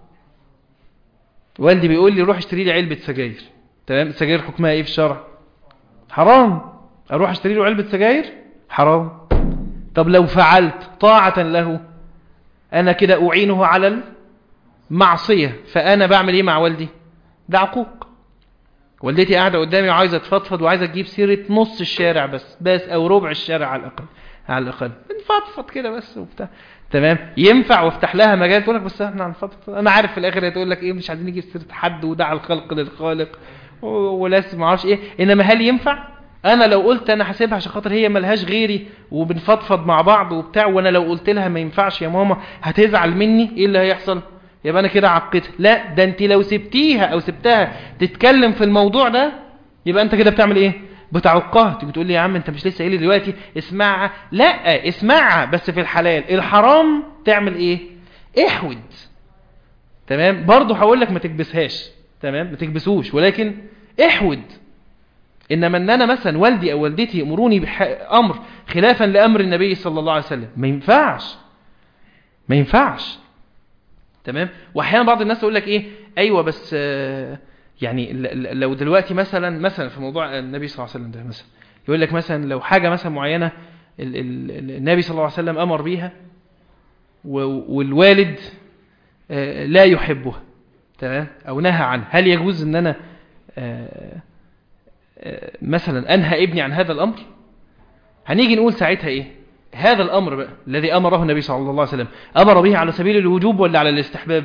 والدي بيقول لي روح اشتري لي علبة سجاير تمام السجاير حكمها ايه في الشرع حرام اروح اشتري له علبة سجاير حرام طب لو فعلت طاعة له انا كده اعينه على المعصية فانا بعمل ايه مع والدي ده عقوق والدتي قاعدة قدامي وعايزة تفضفض وعايزة تجيب سيرة نص الشارع بس بس او ربع الشارع على الاقل على الاقل نفضفض كده بس وبتاع تمام ينفع وافتح لها مجال تقول لك بس احنا هنفضفض انا عارف في الاخر هتقول لك ايه مش عايزين نجيب سيرة حد ودع الخلق للخالق ولازم ما اعرفش ايه انما هل ينفع انا لو قلت انا هسيبها عشان خاطر هي ملهاش غيري وبنفضفض مع بعض وبتاع وانا لو قلت لها ما ينفعش يا ماما هتزعل مني ايه اللي هيحصل يبقى انا كده عقتها لا ده انت لو سبتيها او سبتها تتكلم في الموضوع ده يبقى انت كده بتعمل ايه بتعقها تيجي تقول لي يا عم انت مش لسه قايل لي دلوقتي اسمعها لا اسمعها بس في الحلال الحرام تعمل ايه احود تمام برضه هقول لك ما تكبسهاش تمام ما تكبسوش ولكن احود انما ان انا مثلا والدي او والدتي يامروني بامر خلافا لامر النبي صلى الله عليه وسلم ما ينفعش ما ينفعش تمام واحيانا بعض الناس يقول لك ايه ايوه بس آه يعني لو دلوقتي مثلا مثلا في موضوع النبي صلى الله عليه وسلم ده مثلا يقول لك مثلا لو حاجه مثلا معينه النبي صلى الله عليه وسلم امر بيها والوالد آه لا يحبها تمام او نهى عنها هل يجوز ان انا آه مثلا أنهى ابني عن هذا الأمر هنيجي نقول ساعتها إيه هذا الأمر بقى الذي أمره النبي صلى الله عليه وسلم أمر به على سبيل الوجوب ولا على الاستحباب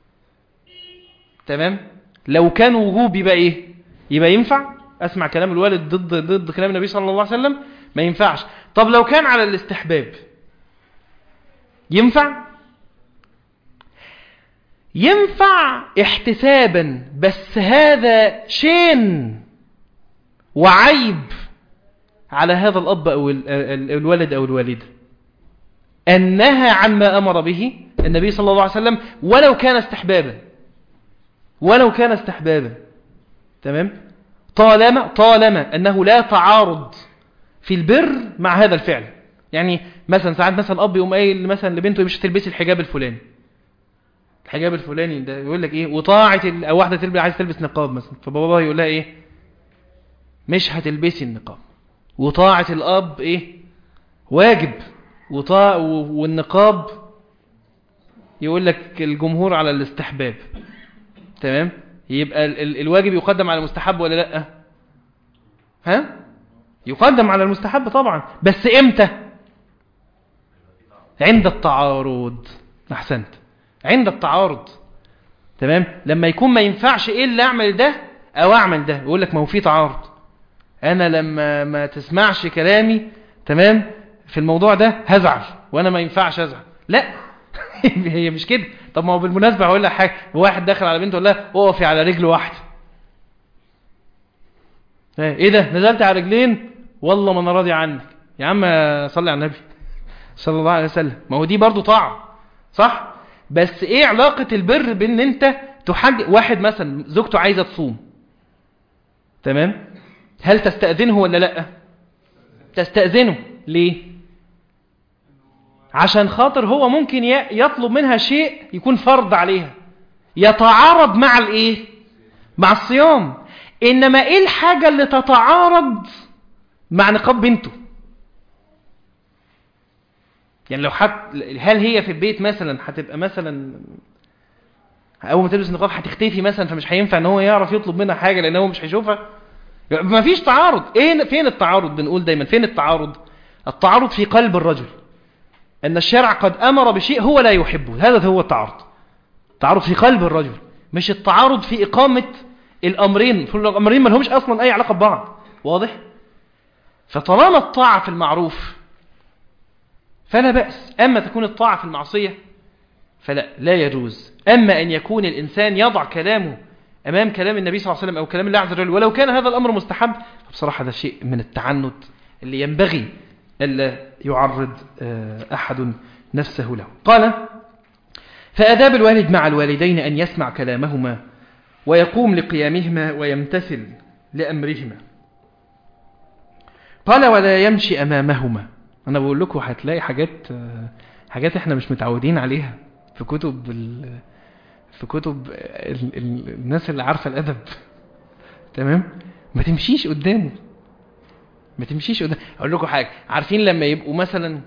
تمام لو كان وجوب يبقى إيه يبقى ينفع أسمع كلام الوالد ضد ضد كلام النبي صلى الله عليه وسلم ما ينفعش طب لو كان على الاستحباب ينفع ينفع احتسابا بس هذا شين وعيب على هذا الأب أو الولد أو الوالدة أنها عن ما أمر به النبي صلى الله عليه وسلم ولو كان استحبابا ولو كان استحبابا تمام طالما طالما أنه لا تعارض في البر مع هذا الفعل يعني مثلا ساعات مثلا أب يقوم قايل مثلا لبنته مش هتلبسي الحجاب الفلاني الحجاب الفلاني ده يقول لك ايه وطاعه او واحده تلبس عايز تلبس نقاب مثلا فباباها يقول لها ايه مش هتلبسي النقاب وطاعة الأب إيه واجب وطاع والنقاب يقول لك الجمهور على الاستحباب تمام يبقى الواجب يقدم على المستحب ولا لا ها يقدم على المستحب طبعا بس امتى عند التعارض احسنت عند التعارض تمام لما يكون ما ينفعش ايه اللي اعمل ده او اعمل ده يقول لك ما هو في تعارض انا لما ما تسمعش كلامي تمام في الموضوع ده هزعل وانا ما ينفعش ازعل لا هي مش كده طب ما هو بالمناسبه هقول لك حاجه واحد داخل على بنته يقول لها اقفي على رجل واحده ايه ده نزلت على رجلين والله ما انا راضي عنك يا عم صلي على النبي صلى الله عليه وسلم ما هو دي برضو طاعه صح بس ايه علاقه البر بان انت تحج واحد مثلا زوجته عايزه تصوم تمام هل تستأذنه ولا لا تستأذنه ليه عشان خاطر هو ممكن يطلب منها شيء يكون فرض عليها يتعارض مع الايه مع الصيام انما ايه الحاجة اللي تتعارض مع نقاب بنته يعني لو حد هل هي في البيت مثلا هتبقى مثلا اول ما تلبس النقاب هتختفي مثلا فمش هينفع ان هو يعرف يطلب منها حاجه لان هو مش هيشوفها ما فيش تعارض ايه فين التعارض بنقول دايما فين التعارض التعارض في قلب الرجل ان الشرع قد امر بشيء هو لا يحبه هذا هو التعارض التعارض في قلب الرجل مش التعارض في اقامه الامرين الامرين ما لهمش اصلا اي علاقه ببعض واضح فطالما الطاعه في المعروف فلا باس اما تكون الطاعه في المعصيه فلا لا يجوز اما ان يكون الانسان يضع كلامه أمام كلام النبي صلى الله عليه وسلم أو كلام الله عز وجل ولو كان هذا الأمر مستحب فبصراحة هذا شيء من التعنت اللي ينبغي ألا يعرض أحد نفسه له قال فأداب الوالد مع الوالدين أن يسمع كلامهما ويقوم لقيامهما ويمتثل لأمرهما قال ولا يمشي أمامهما أنا بقول لكم هتلاقي حاجات حاجات احنا مش متعودين عليها في كتب في كتب ال ال الناس اللي عارفة الأدب تمام ما تمشيش قدامه ما تمشيش قدامه أقول لكم حاجة عارفين لما يبقوا مثلا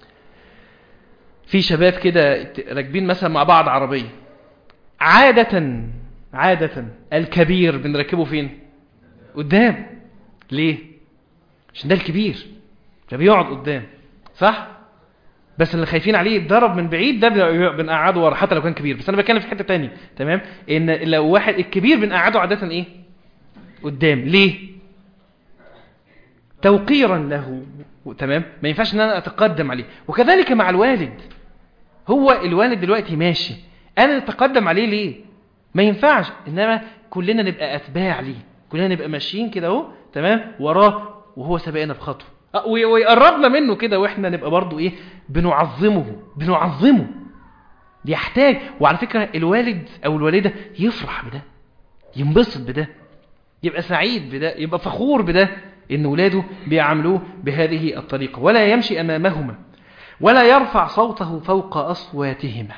في شباب كده راكبين مثلا مع بعض عربية عادة عادة الكبير بنركبه فين قدام ليه عشان ده الكبير فبيقعد قدام صح بس اللي خايفين عليه يتضرب من بعيد ده بنقعده ورا حتى لو كان كبير بس انا بتكلم في حته تانية تمام ان لو واحد الكبير بنقعده عاده ايه قدام ليه توقيرا له تمام ما ينفعش ان انا اتقدم عليه وكذلك مع الوالد هو الوالد دلوقتي ماشي انا اتقدم عليه ليه ما ينفعش انما كلنا نبقى اتباع ليه كلنا نبقى ماشيين كده اهو تمام وراه وهو سبقنا بخطوه أه، وي- ويقربنا منه كده واحنا نبقى برضو ايه بنعظمه بنعظمه يحتاج وعلى فكرة الوالد او الوالدة يفرح بده ينبسط بده يبقى سعيد بده يبقى فخور بده ان ولاده بيعاملوه بهذه الطريقة ولا يمشي امامهما ولا يرفع صوته فوق اصواتهما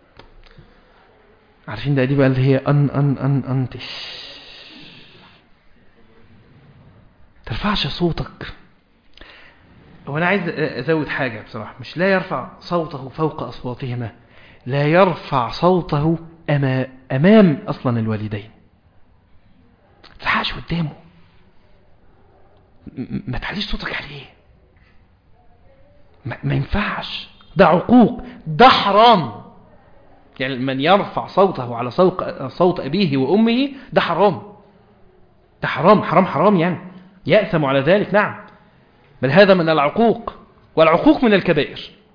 عارفين ده دي بقى اللي هي ان ان ان انتش ترفعش صوتك هو انا عايز ازود حاجة بصراحة مش لا يرفع صوته فوق اصواتهما لا يرفع صوته أما امام اصلا الوالدين ما ترفعش قدامه م- ما تعليش صوتك عليه ما, ما ينفعش ده عقوق ده حرام يعني من يرفع صوته على صوت, صوت أبيه وأمه ده حرام ده حرام حرام حرام يعني يأثم على ذلك نعم بل هذا من العقوق والعقوق من الكبائر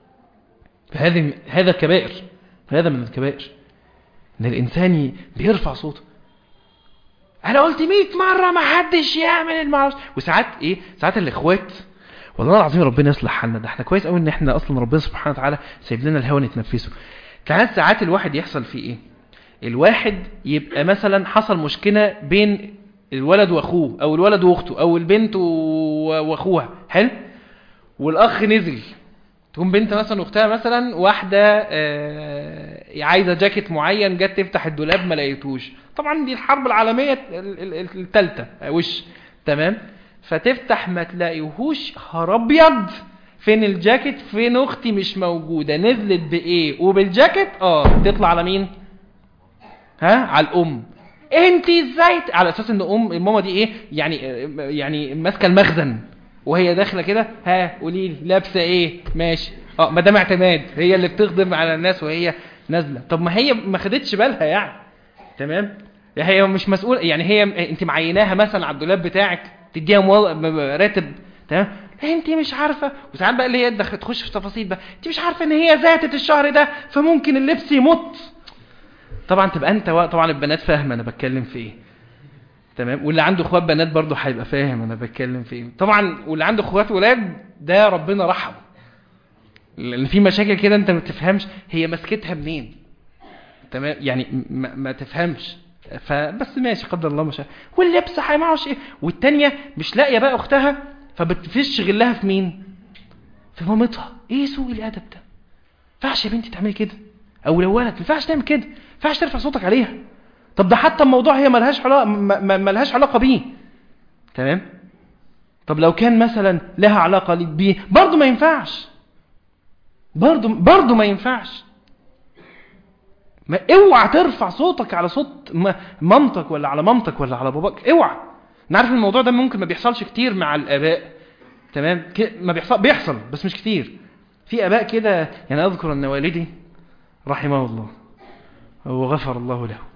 فهذه هذا كبائر هذا من الكبائر ان الانسان بيرفع صوته انا قلت 100 مره ما حدش يعمل المعروف وساعات ايه ساعات الاخوات والله العظيم ربنا يصلح حالنا ده احنا كويس قوي ان احنا اصلا ربنا سبحانه وتعالى سايب لنا الهوى نتنفسه ساعات ساعات الواحد يحصل فيه ايه الواحد يبقى مثلا حصل مشكله بين الولد واخوه او الولد واخته او البنت و- واخوها حلو والاخ نزل تكون بنت مثلا اختها مثلا واحده آه، عايزه جاكيت معين جت تفتح الدولاب ما لقيتوش طبعا دي الحرب العالميه الثالثه وش تمام فتفتح ما تلاقيهوش هر ابيض فين الجاكيت فين اختي مش موجوده نزلت بايه وبالجاكيت اه تطلع على مين ها على الام انت ازاي ت- على اساس ان ام الماما دي ايه يعني يعني ماسكه المخزن وهي داخله كده ها قولي لي لابسه ايه ماشي اه مدام اعتماد هي اللي بتخدم على الناس وهي نازله طب ما هي ما خدتش بالها يعني تمام هي مش مسؤول يعني هي انت معيناها مثلا على الدولاب بتاعك تديها مو... ب- ب- راتب تمام انت مش عارفه وساعات بقى اللي هي تدخل- تخش في تفاصيل بقى انت مش عارفه ان هي ذاتت الشهر ده فممكن اللبس يمط طبعا تبقى انت و- طبعا البنات فاهمه انا بتكلم في ايه تمام واللي عنده اخوات بنات برضه هيبقى فاهم انا بتكلم في ايه طبعا واللي عنده اخوات ولاد ده ربنا رحمه لان في مشاكل كده انت ما تفهمش هي مسكتها منين تمام يعني ما, ما تفهمش فبس ماشي قدر الله مش واللبس هيمعوش ايه والتانية مش لاقيه بقى اختها فبتفش غلها في مين في مامتها ايه سوء الادب ده ما ينفعش يا بنتي تعملي كده او لو ولد ما ينفعش تعمل كده ما ينفعش ترفع صوتك عليها طب ده حتى الموضوع هي ملهاش علاقه ما- ما- ملهاش علاقه بيه تمام طب لو كان مثلا لها علاقه بيه برضه ما ينفعش برضه برضه ما ينفعش ما اوعى ترفع صوتك على صوت م- مامتك ولا على مامتك ولا على باباك اوعى انا عارف إن الموضوع ده ممكن ما بيحصلش كتير مع الاباء تمام ك- ما بيحصل بيحصل بس مش كتير في اباء كده يعني اذكر ان والدي رحمه الله وغفر الله له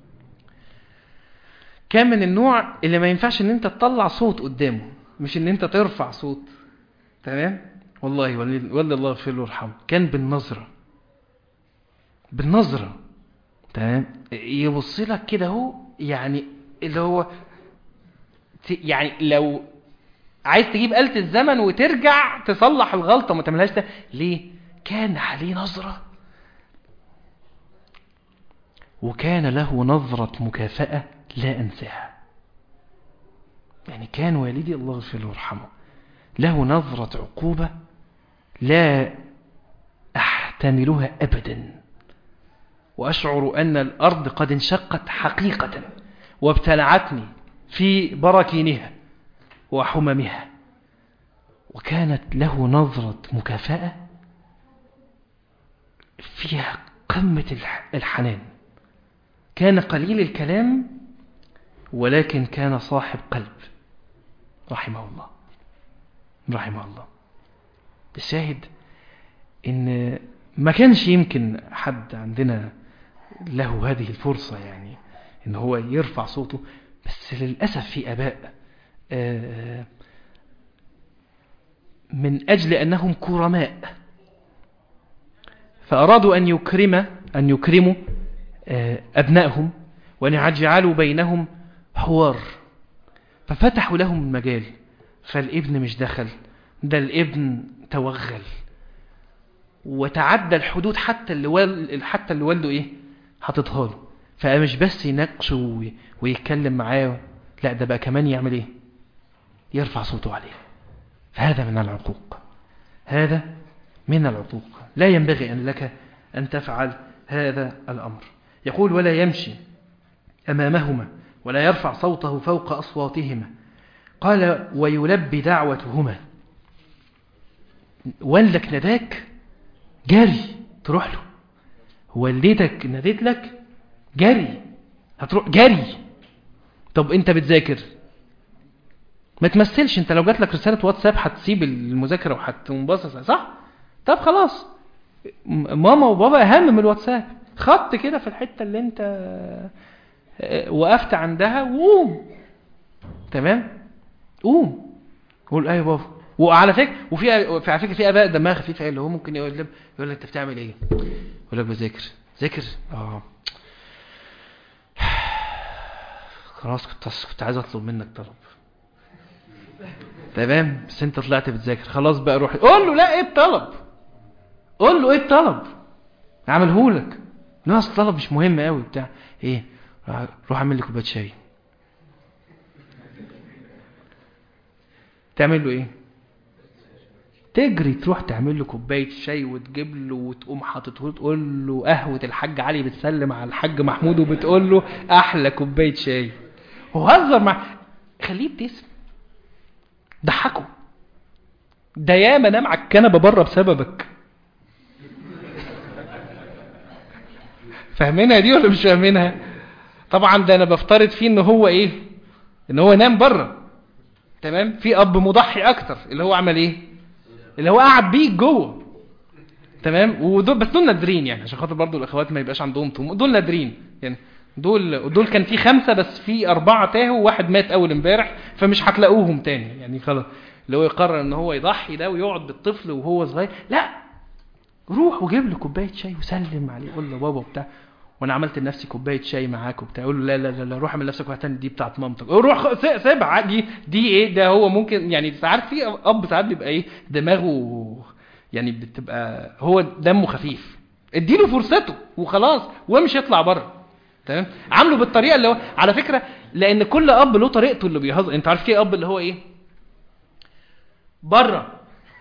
كان من النوع اللي ما ينفعش ان انت تطلع صوت قدامه مش ان انت ترفع صوت تمام والله ولي ولي الله يغفر له ويرحمه كان بالنظره بالنظره تمام يبص لك كده اهو يعني اللي هو ت- يعني لو عايز تجيب آلة الزمن وترجع تصلح الغلطة وما تعملهاش ده ليه كان عليه نظرة وكان له نظرة مكافأة لا أنساها يعني كان والدي الله يغفر له ويرحمه له نظرة عقوبة لا أحتملها أبدا وأشعر أن الأرض قد انشقت حقيقة وابتلعتني في براكينها وحممها وكانت له نظرة مكافأة فيها قمة الح- الحنان كان قليل الكلام ولكن كان صاحب قلب رحمه الله رحمه الله الشاهد ان ما كانش يمكن حد عندنا له هذه الفرصة يعني ان هو يرفع صوته بس للأسف في أباء آه، من أجل أنهم كرماء فأرادوا أن يكرم أن يكرموا آه، أبنائهم وأن يجعلوا بينهم حوار ففتحوا لهم المجال فالابن مش دخل ده الابن توغل وتعدى الحدود حتى اللي وال... حتى اللي والده ايه حاططها له فمش بس يناقشه وي- ويتكلم معاه لا ده بقى كمان يعمل ايه يرفع صوته عليه فهذا من العقوق هذا من العقوق لا ينبغي أن لك أن تفعل هذا الأمر يقول ولا يمشي أمامهما ولا يرفع صوته فوق أصواتهما قال ويلبي دعوتهما والدك نداك جري تروح له والدتك ناديت لك جري هتروح جري طب انت بتذاكر ما تمثلش انت لو جات لك رساله واتساب هتسيب المذاكره وهتنبسط صح طب خلاص م- ماما وبابا اهم من الواتساب خط كده في الحته اللي انت اه، وقفت عندها وقوم تمام قوم قول ايوه بابا وعلى فكره وفي في- على فكره في اباء دمها خفيفه اللي هو ممكن يقول لك يقول لك انت بتعمل ايه يقول لك بذاكر ذاكر اه خلاص كنت كنت عايز اطلب منك طلب تمام بس انت طلعت بتذاكر خلاص بقى روح قول له لا ايه الطلب قول له ايه الطلب اعمله لك لا اصل الطلب مش مهم قوي بتاع ايه روح- روح اعمل لي كوبايه شاي تعمل له ايه تجري تروح تعمل له كوبايه شاي وتجيب له وتقوم حاططه له تقول له قهوه الحاج علي بتسلم على الحاج محمود وبتقول له احلى كوبايه شاي وهزر مع خليه يبتسم ضحكه ده ياما نام على الكنبه بره بسببك فاهمينها دي ولا مش فاهمينها طبعا ده انا بفترض فيه ان هو ايه ان هو نام بره تمام في اب مضحي اكتر اللي هو عمل ايه اللي هو قعد بيك جوه تمام ودول بس دول نادرين يعني عشان خاطر برضو الاخوات ما يبقاش عندهم طموح دول نادرين يعني دول دول كان في خمسه بس في اربعه تاهوا وواحد مات اول امبارح فمش هتلاقوهم تاني يعني خلاص اللي هو يقرر ان هو يضحي ده ويقعد بالطفل وهو صغير لا روح وجيب له كوبايه شاي وسلم عليه قول له بابا بتاع وانا عملت لنفسي كوبايه شاي معاك وبتاع يقول له لا لا لا, لا روح اعمل لنفسك واحده تانية دي بتاعت مامتك روح خ- سي- سيبها دي دي ايه ده هو ممكن يعني ساعات في اب ساعات بيبقى ايه دماغه يعني بتبقى هو دمه خفيف اديله فرصته وخلاص وامشي اطلع بره تمام عامله بالطريقه اللي هو على فكره لان كل اب له طريقته اللي بيهزر انت عارف في اب اللي هو ايه بره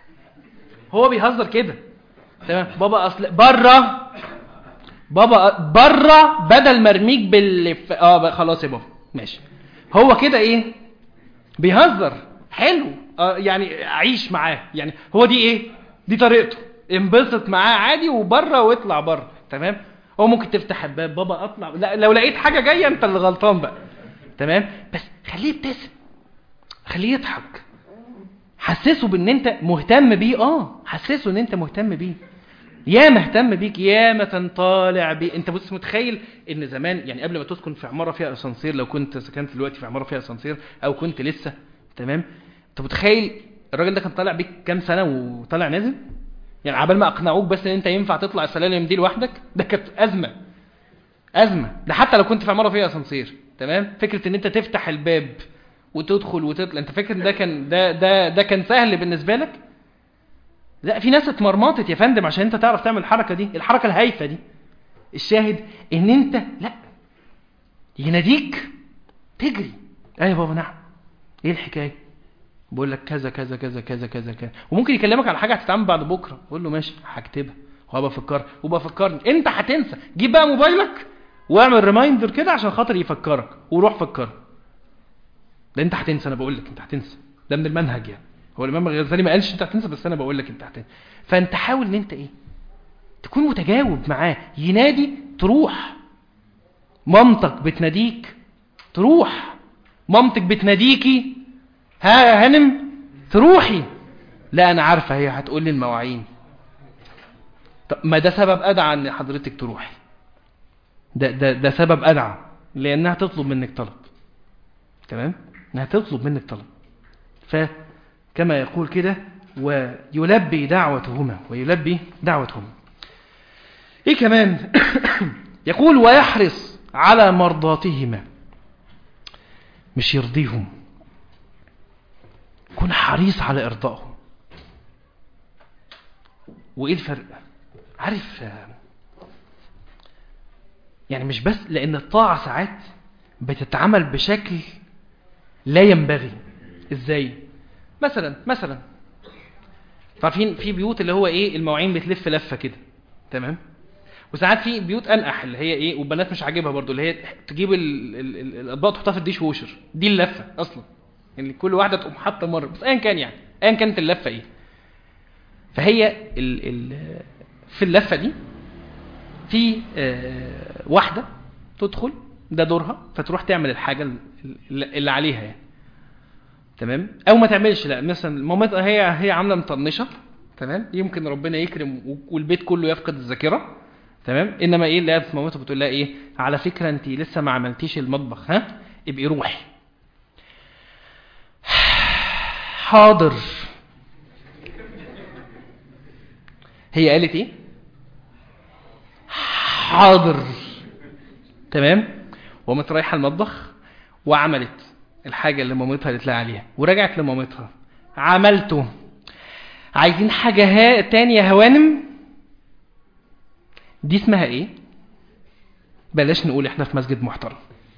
هو بيهزر كده تمام بابا اصل بره بابا بره بدل ما ارميك باللي في اه بقى خلاص يا بابا ماشي هو كده ايه بيهزر حلو آه يعني عيش معاه يعني هو دي ايه دي طريقته انبسط معاه عادي وبره واطلع بره تمام هو ممكن تفتح الباب بابا اطلع لا لو لقيت حاجه جايه انت اللي غلطان بقى تمام بس خليه يبتسم خليه يضحك حسسه بان انت مهتم بيه اه حسسه ان انت مهتم بيه يا مهتم بيك يا ما تنطالع بيه انت بص متخيل ان زمان يعني قبل ما تسكن في عماره فيها اسانسير لو كنت سكنت دلوقتي في عماره فيها اسانسير او كنت لسه تمام انت متخيل الراجل ده كان طالع بيك كام سنه وطالع نازل يعني عبال ما اقنعوك بس ان انت ينفع تطلع السلالم دي لوحدك ده كانت ازمه ازمه ده حتى لو كنت في عماره فيها اسانسير تمام فكره ان انت تفتح الباب وتدخل وتطلع انت فاكر ان ده كان ده ده ده كان سهل بالنسبه لك لا في ناس اتمرمطت يا فندم عشان انت تعرف تعمل الحركه دي الحركه الهايفه دي الشاهد ان انت لا يناديك تجري ايوه يا بابا نعم ايه الحكايه بقول لك كذا كذا كذا كذا كذا كذا وممكن يكلمك على حاجه هتتعمل بعد بكره قول له ماشي هكتبها وهبفكر وبفكرني انت هتنسى جيب بقى موبايلك واعمل ريمايندر كده عشان خاطر يفكرك وروح فكره ده انت هتنسى انا بقول لك انت هتنسى ده من المنهج يعني هو الامام الغزالي ما قالش انت هتنسى بس انا بقول لك انت هتنسى فانت حاول ان انت ايه تكون متجاوب معاه ينادي تروح مامتك بتناديك تروح مامتك بتناديكي ها يا هانم تروحي لا انا عارفه هي هتقول لي المواعين طب ما ده سبب ادعى ان حضرتك تروحي ده ده ده سبب ادعى لانها تطلب منك طلب تمام انها تطلب منك طلب فكما يقول كده ويلبي دعوتهما ويلبي دعوتهما ايه كمان يقول ويحرص على مرضاتهما مش يرضيهم يكون حريص على ارضائهم وايه الفرق عارف يعني مش بس لان الطاعة ساعات بتتعمل بشكل لا ينبغي ازاي مثلا مثلا عارفين في بيوت اللي هو ايه المواعين بتلف لفه كده تمام وساعات في بيوت انقح اللي هي ايه والبنات مش عاجبها برضو اللي هي تجيب ال- ال- ال- الاطباق تحطها في الديش ووشر دي اللفه اصلا يعني كل واحده تقوم حاطه مره بس ايا كان يعني ايا كانت اللفه ايه فهي ال ال في اللفه دي في آه، واحده تدخل ده دورها فتروح تعمل الحاجه ال- ال- اللي عليها يعني تمام او ما تعملش لا مثلا مامتها هي هي عامله مطنشه تمام يمكن ربنا يكرم و- والبيت كله يفقد الذاكره تمام انما ايه اللي مامتها بتقول لها ايه على فكره انت لسه ما عملتيش المطبخ ها ابقي روحي حاضر هي قالت ايه حاضر تمام وقامت رايحه المطبخ وعملت الحاجه اللي مامتها قالت لها عليها ورجعت لمامتها عملته عايزين حاجه ها تانية يا هوانم دي اسمها ايه بلاش نقول احنا في مسجد محترم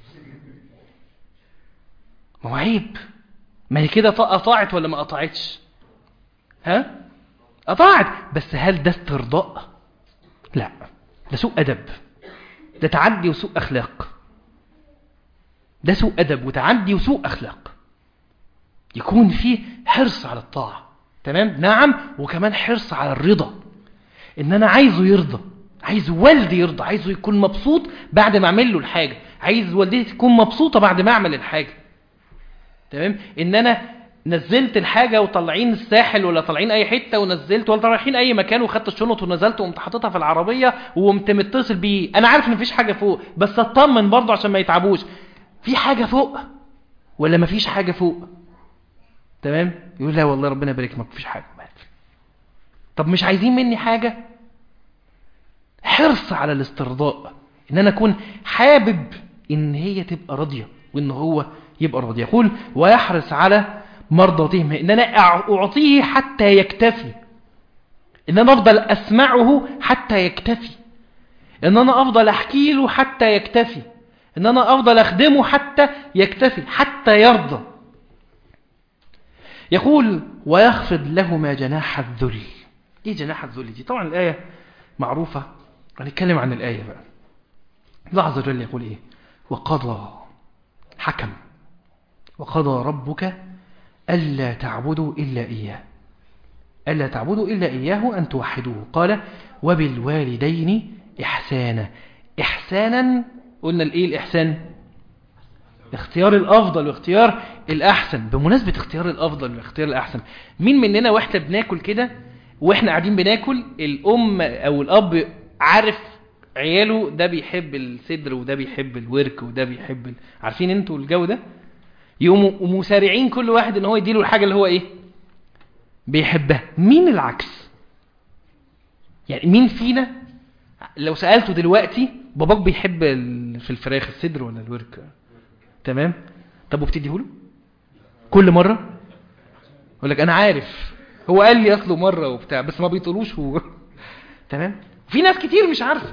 ما هو عيب ما هي كده ط- قطعت ولا ما قطعتش ها قطعت بس هل ده استرضاء لا ده سوء ادب ده تعدي وسوء اخلاق ده سوء ادب وتعدي وسوء اخلاق يكون فيه حرص على الطاعه تمام نعم وكمان حرص على الرضا ان انا عايزه يرضى عايز والدي يرضى عايزه يكون مبسوط بعد ما اعمل له الحاجه عايز والدتي تكون مبسوطه بعد ما اعمل الحاجه تمام ان انا نزلت الحاجه وطالعين الساحل ولا طالعين اي حته ونزلت ولا رايحين اي مكان وخدت الشنط ونزلت وقمت حاططها في العربيه وقمت متصل بيه انا عارف ان مفيش حاجه فوق بس اطمن برضه عشان ما يتعبوش في حاجه فوق ولا مفيش حاجه فوق تمام يقول لا والله ربنا يبارك ما فيش حاجه طب مش عايزين مني حاجه حرص على الاسترضاء ان انا اكون حابب ان هي تبقى راضيه وان هو يبقى راضي يقول ويحرص على مرضاتهم ان انا اعطيه حتى يكتفي ان انا افضل اسمعه حتى يكتفي ان انا افضل احكي له حتى يكتفي ان انا افضل اخدمه حتى يكتفي حتى يرضى يقول ويخفض لهما جناح الذل ايه جناح الذل دي طبعا الايه معروفه هنتكلم عن الايه بقى الله عز وجل يقول ايه وقضى حكم وقضى ربك ألا تعبدوا إلا إياه ألا تعبدوا إلا إياه أن توحدوه قال وبالوالدين إحسانا إحسانا قلنا الإيه الإحسان اختيار الأفضل واختيار الأحسن بمناسبة اختيار الأفضل واختيار الأحسن مين مننا وإحنا بناكل كده وإحنا قاعدين بناكل الأم أو الأب عارف عياله ده بيحب الصدر وده بيحب الورك وده بيحب ال... عارفين انتوا الجو ده يقوموا مسارعين كل واحد ان هو يديله الحاجه اللي هو ايه بيحبها مين العكس يعني مين فينا لو سالته دلوقتي باباك بيحب ال... في الفراخ الصدر ولا الورك تمام طب وبتديه له كل مره يقول لك انا عارف هو قال لي اصله مره وبتاع بس ما بيطولوش هو تمام في ناس كتير مش عارفه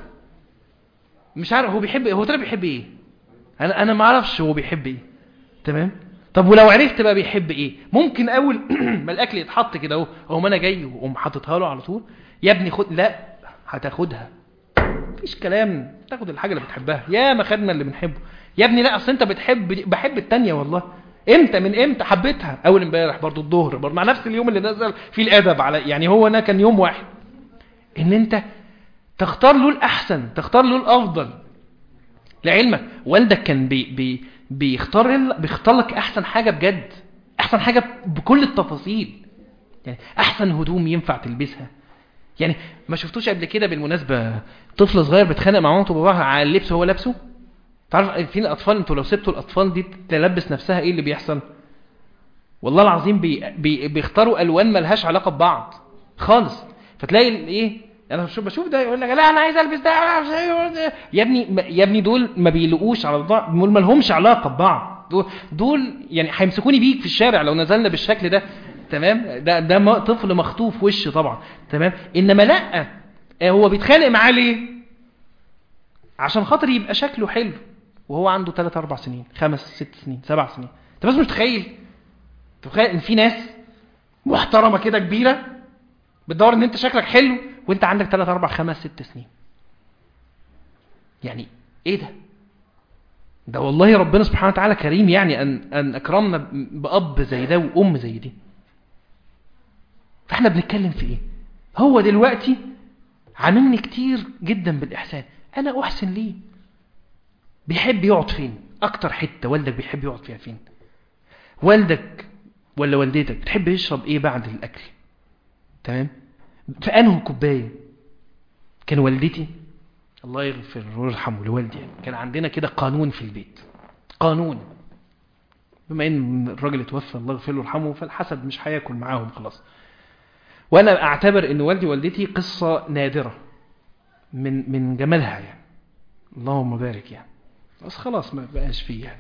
مش عارف هو بيحب هو طلع بيحب ايه انا انا ما اعرفش هو بيحب ايه تمام طب ولو عرفت بقى بيحب ايه ممكن اول ما الاكل يتحط كده اهو اهو انا جاي واقوم حاططها له على طول يا ابني خد لا هتاخدها مفيش كلام تاخد الحاجه اللي بتحبها يا ما خدنا اللي بنحبه يا ابني لا اصل انت بتحب بحب التانية والله امتى من امتى حبيتها اول امبارح برضو الظهر برضو مع نفس اليوم اللي نزل فيه الادب على يعني هو انا كان يوم واحد ان انت تختار له الأحسن تختار له الأفضل لعلمك والدك كان بي بي بيختار بيختار لك أحسن حاجة بجد أحسن حاجة بكل التفاصيل يعني أحسن هدوم ينفع تلبسها يعني ما شفتوش قبل كده بالمناسبة طفل صغير بيتخانق مع مامته وباباها على اللبس هو لابسه تعرف في الأطفال انتوا لو سبتوا الأطفال دي تلبس نفسها ايه اللي بيحصل والله العظيم بي بي بيختاروا الوان ملهاش علاقه ببعض خالص فتلاقي ايه انا بشوف بشوف ده يقول لك لا انا عايز البس ده يا ابني يا ابني دول ما بيلقوش على بعض دول ما لهمش علاقه ببعض دول, دول يعني هيمسكوني بيك في الشارع لو نزلنا بالشكل ده تمام ده ده طفل مخطوف وش طبعا تمام انما لا هو بيتخانق معاه ليه عشان خاطر يبقى شكله حلو وهو عنده 3 4 سنين 5 6 سنين 7 سنين انت بس مش متخيل تخيل ان في ناس محترمه كده كبيره بتدور ان انت شكلك حلو وانت عندك 3 4 5 6 سنين يعني ايه ده ده والله ربنا سبحانه وتعالى كريم يعني ان ان اكرمنا باب زي ده وام زي دي فاحنا بنتكلم في ايه هو دلوقتي عاملني كتير جدا بالاحسان انا احسن ليه بيحب يقعد فين اكتر حته والدك بيحب يقعد فيها فين والدك ولا والدتك بتحب يشرب ايه بعد الاكل تمام في انه كوبايه كان والدتي الله يغفر ويرحمه لوالدي يعني. كان عندنا كده قانون في البيت قانون بما ان الراجل اتوفى الله يغفر له ويرحمه فالحسد مش هياكل معاهم خلاص وانا اعتبر ان والدي والدتي قصه نادره من من جمالها يعني اللهم بارك يعني بس خلاص ما بقاش فيه يعني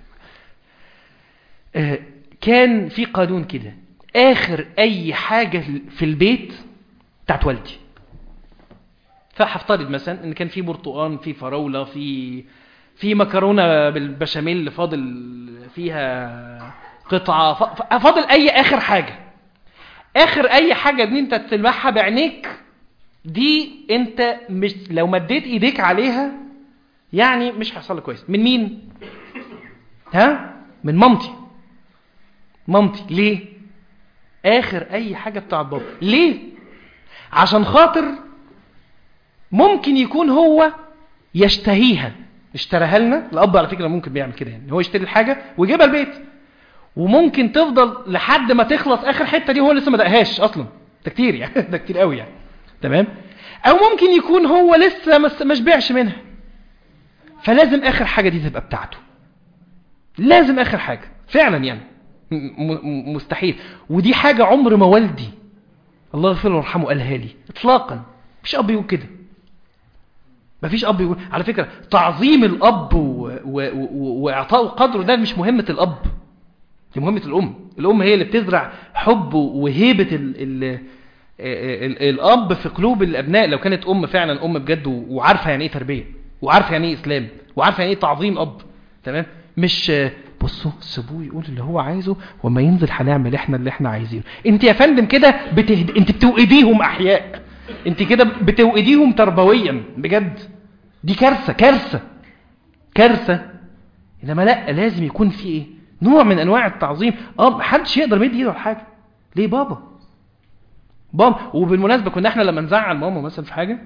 آه كان في قانون كده اخر اي حاجة في البيت بتاعت والدي فهفترض مثلا ان كان في برتقان في فراولة في في مكرونة بالبشاميل فاضل فيها قطعة فاضل اي اخر حاجة اخر اي حاجة دي انت تلمحها بعينيك دي انت مش لو مديت ايديك عليها يعني مش هيحصل لك كويس من مين ها من مامتي مامتي ليه اخر اي حاجة بتاع بابا ليه عشان خاطر ممكن يكون هو يشتهيها اشتراها لنا الاب على فكرة ممكن بيعمل كده يعني هو يشتري الحاجة ويجيبها البيت وممكن تفضل لحد ما تخلص اخر حتة دي هو لسه ما دقهاش اصلا ده كتير يعني ده كتير قوي يعني تمام او ممكن يكون هو لسه ما شبعش منها فلازم اخر حاجة دي تبقى بتاعته لازم اخر حاجة فعلا يعني مستحيل ودي حاجة عمر ما والدي الله يغفر له ويرحمه قالها لي اطلاقا مفيش اب يقول كده مفيش اب يقول على فكرة تعظيم الاب واعطائه قدره ده مش مهمة الاب دي مهمة الام الام هي اللي بتزرع حب وهيبة ال ال ال الاب في قلوب الابناء لو كانت ام فعلا ام بجد وعارفة يعني ايه تربية وعارفة يعني ايه اسلام وعارفة يعني ايه تعظيم اب تمام مش بصوا سيبوه يقول اللي هو عايزه وما ينزل هنعمل احنا اللي احنا عايزينه انت يا فندم كده بتهد... انت بتوئديهم احياء انت كده بتوئديهم تربويا بجد دي كارثه كارثه كارثه انما لا لازم يكون في ايه نوع من انواع التعظيم اه محدش يقدر يمد ايده على حاجه ليه بابا بابا وبالمناسبه كنا احنا لما نزعل ماما مثلا في حاجه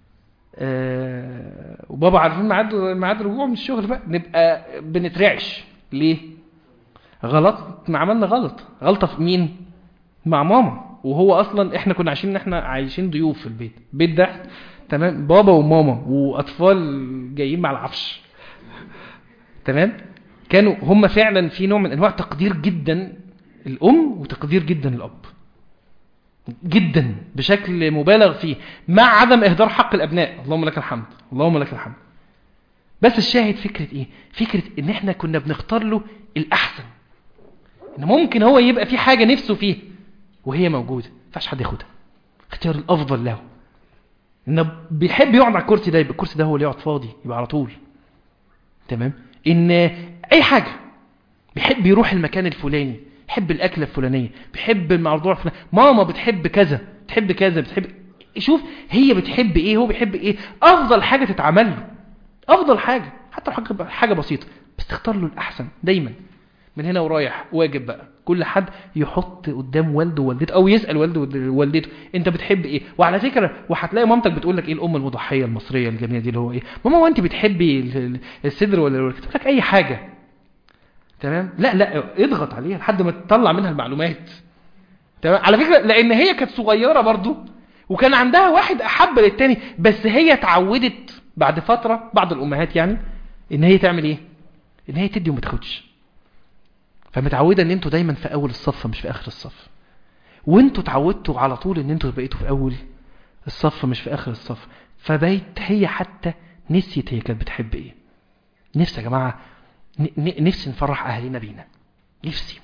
آه وبابا عارفين ميعاد ميعاد رجوعه من الشغل بقى نبقى بنترعش ليه غلط ما عملنا غلط غلطه في مين مع ماما وهو اصلا احنا كنا عايشين ان احنا عايشين ضيوف في البيت البيت ده تمام بابا وماما واطفال جايين مع العفش تمام كانوا هم فعلا في نوع من انواع تقدير جدا الام وتقدير جدا الاب جدا بشكل مبالغ فيه مع عدم اهدار حق الابناء اللهم لك الحمد اللهم لك الحمد بس الشاهد فكرة ايه فكرة ان احنا كنا بنختار له الاحسن ان ممكن هو يبقى في حاجة نفسه فيه وهي موجودة فاش حد ياخدها اختيار الافضل له ان بيحب يقعد على الكرسي ده يبقى الكرسي ده هو اللي يقعد فاضي يبقى على طول تمام ان اي حاجة بيحب يروح المكان الفلاني بيحب الاكله الفلانيه بيحب الموضوع الفلاني ماما بتحب كذا بتحب كذا بتحب شوف هي بتحب ايه هو بيحب ايه افضل حاجه تتعمل له افضل حاجه حتى لو حاجه حاجه بسيطه بس تختار له الاحسن دايما من هنا ورايح واجب بقى كل حد يحط قدام والده ووالدته او يسال والده ووالدته انت بتحب ايه وعلى فكره وهتلاقي مامتك بتقول لك ايه الام المضحيه المصريه الجميله دي اللي هو ايه ماما هو انت بتحبي الصدر ولا تقول لك اي حاجه تمام لا لا اضغط عليها لحد ما تطلع منها المعلومات تمام على فكره لان هي كانت صغيره برضو وكان عندها واحد احب للتاني بس هي اتعودت بعد فتره بعض الامهات يعني ان هي تعمل ايه ان هي تدي وما تاخدش فمتعودة ان انتوا دايما في اول الصف مش في اخر الصف وانتوا اتعودتوا على طول ان انتوا بقيتوا في اول الصف مش في اخر الصف فبقيت هي حتى نسيت هي كانت بتحب ايه نفسي يا جماعة نفسي نفرح اهلنا بينا نفسي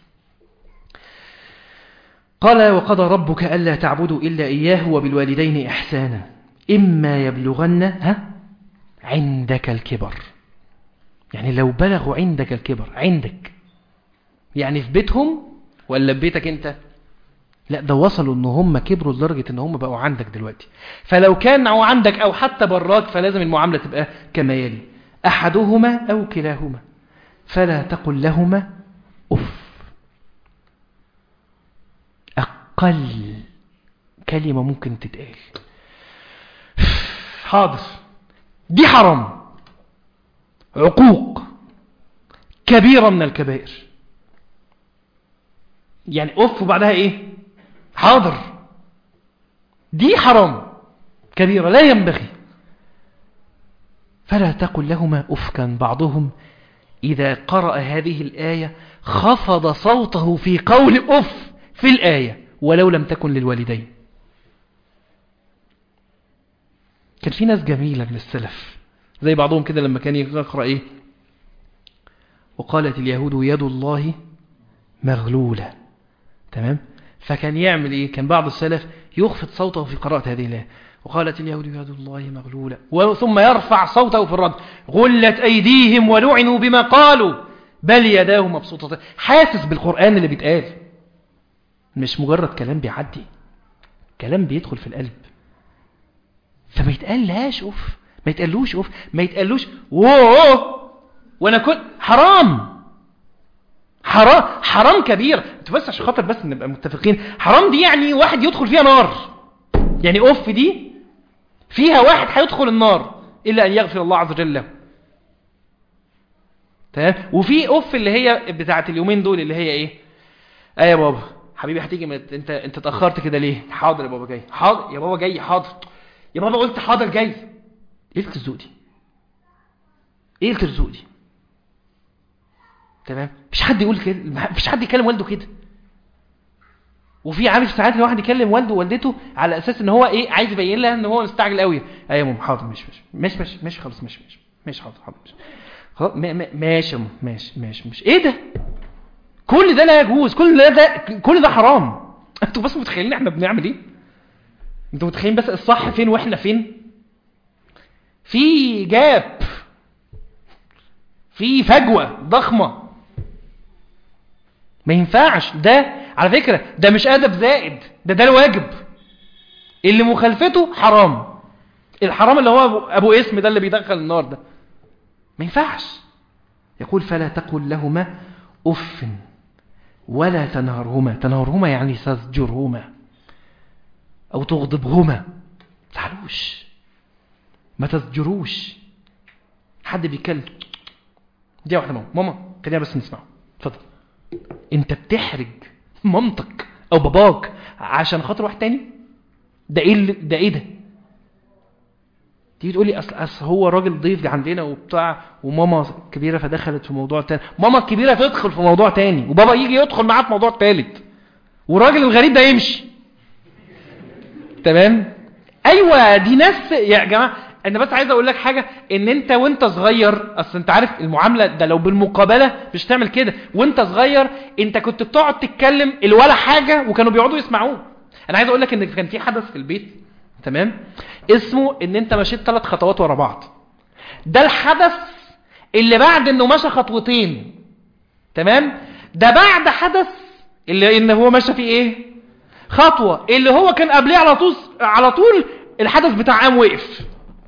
قال وقضى ربك ألا تعبدوا إلا إياه وبالوالدين إحسانا إما يبلغن ها عندك الكبر يعني لو بلغوا عندك الكبر عندك يعني في بيتهم ولا في بيتك انت لا ده وصلوا ان هم كبروا لدرجة ان هم بقوا عندك دلوقتي فلو كانوا عندك او حتى براك فلازم المعاملة تبقى كما يلي احدهما او كلاهما فلا تقل لهما اف اقل كلمة ممكن تتقال حاضر دي حرام عقوق كبيرة من الكبائر يعني أف وبعدها إيه حاضر دي حرام كبيرة لا ينبغي فلا تقل لهما أفكا بعضهم إذا قرأ هذه الآية خفض صوته في قول أف في الآية ولو لم تكن للوالدين كان في ناس جميلة من السلف زي بعضهم كده لما كان يقرأ إيه وقالت اليهود يد الله مغلولة تمام فكان يعمل إيه كان بعض السلف يخفض صوته في قراءة هذه الآية وقالت اليهود يد الله مغلولة ثم يرفع صوته في الرد غلت أيديهم ولعنوا بما قالوا بل يداه مبسوطة حاسس بالقرآن اللي بيتقال مش مجرد كلام بيعدي كلام بيدخل في القلب فما يتقالهاش اوف ما يتقالوش اوف ما يتقالوش ووه وانا كنت حرام حرام حرام كبير انتوا بس عشان خاطر بس نبقى متفقين حرام دي يعني واحد يدخل فيها نار يعني اوف دي فيها واحد هيدخل النار الا ان يغفر الله عز وجل له تمام وفي اوف اللي هي بتاعت اليومين دول اللي هي ايه ايه يا بابا حبيبي هتيجي مت... انت انت اتاخرت كده ليه حاضر يا بابا جاي حاضر يا بابا جاي حاضر يا بابا قلت حاضر جاي ايه التزوق دي ايه التزوق دي تمام مفيش حد يقول كده مفيش حد يكلم والده كده وفي عارف ساعات الواحد يكلم والده ووالدته على اساس ان هو ايه عايز يبين لها ان هو مستعجل قوي ايوه يا ماما حاضر مش مش مش مش مش خلاص مش مش مش حاضر حاضر مش خلاص ماشي يا ماشي ماشي مش ايه ده كل ده لا يجوز كل ده, ده كل ده حرام انتوا بس متخيلين احنا بنعمل ايه انتوا متخيلين بس الصح فين واحنا فين في جاب في فجوة ضخمة ما ينفعش ده على فكرة ده مش أدب زائد ده ده الواجب اللي مخالفته حرام الحرام اللي هو أبو اسم ده اللي بيدخل النار ده ما ينفعش يقول فلا تقل لهما أف ولا تنهرهما تنهرهما يعني تزجرهما أو تغضبهما تعالوش ما تزجروش حد بيتكلم دي واحدة ماما ماما خلينا بس نسمعه اتفضل انت بتحرج مامتك او باباك عشان خاطر واحد تاني ده ايه ده ايه ده تيجي تقول لي اصل اصل هو راجل ضيف عندنا وبتاع وماما كبيره فدخلت في موضوع تاني ماما الكبيره تدخل في موضوع تاني وبابا يجي يدخل معاه في موضوع تالت والراجل الغريب ده يمشي تمام ايوه دي ناس يا جماعه انا بس عايز اقول لك حاجه ان انت وانت صغير اصل انت عارف المعامله ده لو بالمقابله مش تعمل كده وانت صغير انت كنت بتقعد تتكلم الولا حاجه وكانوا بيقعدوا يسمعوه انا عايز اقول لك ان كان في حدث في البيت تمام اسمه ان انت مشيت ثلاث خطوات ورا بعض ده الحدث اللي بعد انه مشى خطوتين تمام ده بعد حدث اللي ان هو مشى فيه ايه خطوة اللي هو كان قبليه على طول على طول الحدث بتاع عام وقف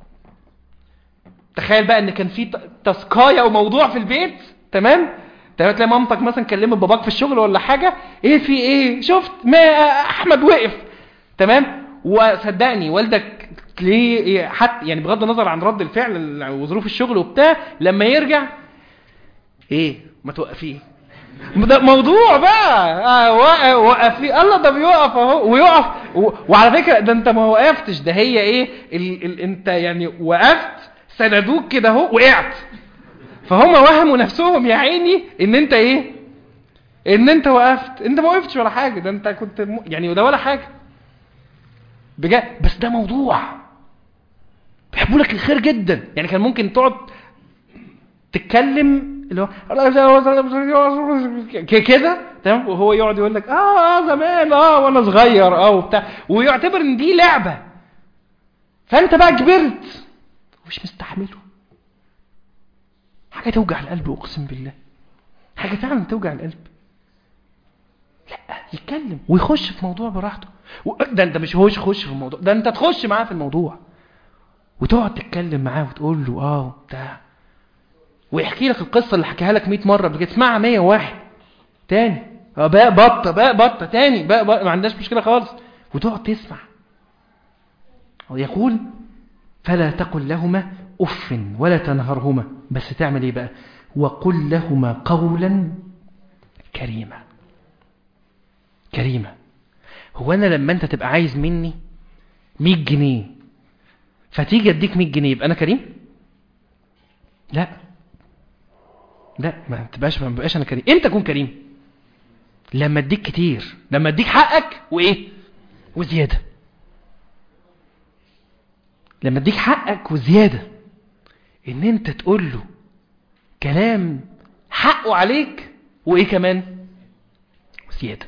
تخيل بقى ان كان في تسقاية او موضوع في البيت تمام تمام تلاقي مامتك مثلا كلمت باباك في الشغل ولا حاجة ايه في ايه شفت ما احمد وقف تمام وصدقني والدك ليه حتى يعني بغض النظر عن رد الفعل وظروف الشغل وبتاع لما يرجع ايه ما توقفيه ده موضوع بقى آه وقف فيه الله ده بيقف اهو ويقف و... وعلى فكره ده انت ما وقفتش ده هي ايه ال... ال... انت يعني وقفت سندوك كده اهو وقعت فهم وهموا نفسهم يا عيني ان انت ايه ان انت وقفت انت ما وقفتش ولا حاجه ده انت كنت م... يعني ده ولا حاجه بجد بس ده موضوع بيحبوا لك الخير جدا يعني كان ممكن تقعد تتكلم اللي هو كده تمام وهو يقعد يقول لك اه زمان اه وانا صغير اه وبتاع ويعتبر ان دي لعبه فانت بقى كبرت ومش مستحمله حاجه توجع القلب اقسم بالله حاجه فعلا توجع القلب لا يتكلم ويخش في موضوع براحته ده انت مش هوش خش في الموضوع ده انت تخش معاه في الموضوع وتقعد تتكلم معاه وتقول له اه بتاع ويحكي لك القصة اللي حكيها لك 100 مرة قبل كده تسمعها 101 تاني اه بقى بطة بقى بطة تاني بقى, بقى ما عندناش مشكلة خالص وتقعد تسمع ويقول فلا تقل لهما أف ولا تنهرهما بس تعمل ايه بقى وقل لهما قولا كريما كريمة هو أنا لما أنت تبقى عايز مني 100 جنيه فتيجي أديك 100 جنيه يبقى أنا كريم لا لا ما تبقاش ما بقاش أنا كريم إمتى أكون كريم لما أديك كتير لما أديك حقك وإيه وزيادة لما أديك حقك وزيادة إن أنت تقول له كلام حقه عليك وإيه كمان وزيادة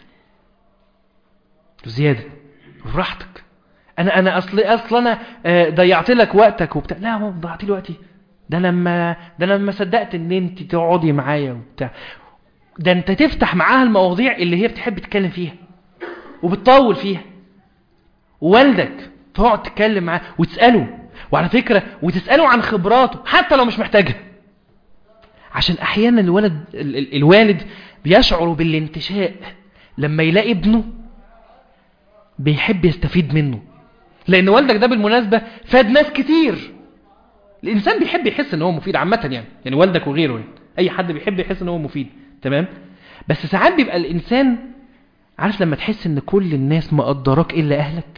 زيادة براحتك انا انا اصل اصل انا ضيعت لك وقتك وبتاع لا ما ضيعت لي وقتي ده لما ده لما صدقت ان انت تقعدي معايا وبتاع ده انت تفتح معاها المواضيع اللي هي بتحب تتكلم فيها وبتطول فيها ووالدك تقعد تتكلم معاه وتساله وعلى فكره وتساله عن خبراته حتى لو مش محتاجها عشان احيانا الولد الوالد بيشعر بالانتشاء لما يلاقي ابنه بيحب يستفيد منه لان والدك ده بالمناسبة فاد ناس كتير الانسان بيحب يحس ان هو مفيد عامة يعني يعني والدك وغيره يعني. اي حد بيحب يحس ان هو مفيد تمام بس ساعات بيبقى الانسان عارف لما تحس ان كل الناس مقدراك الا اهلك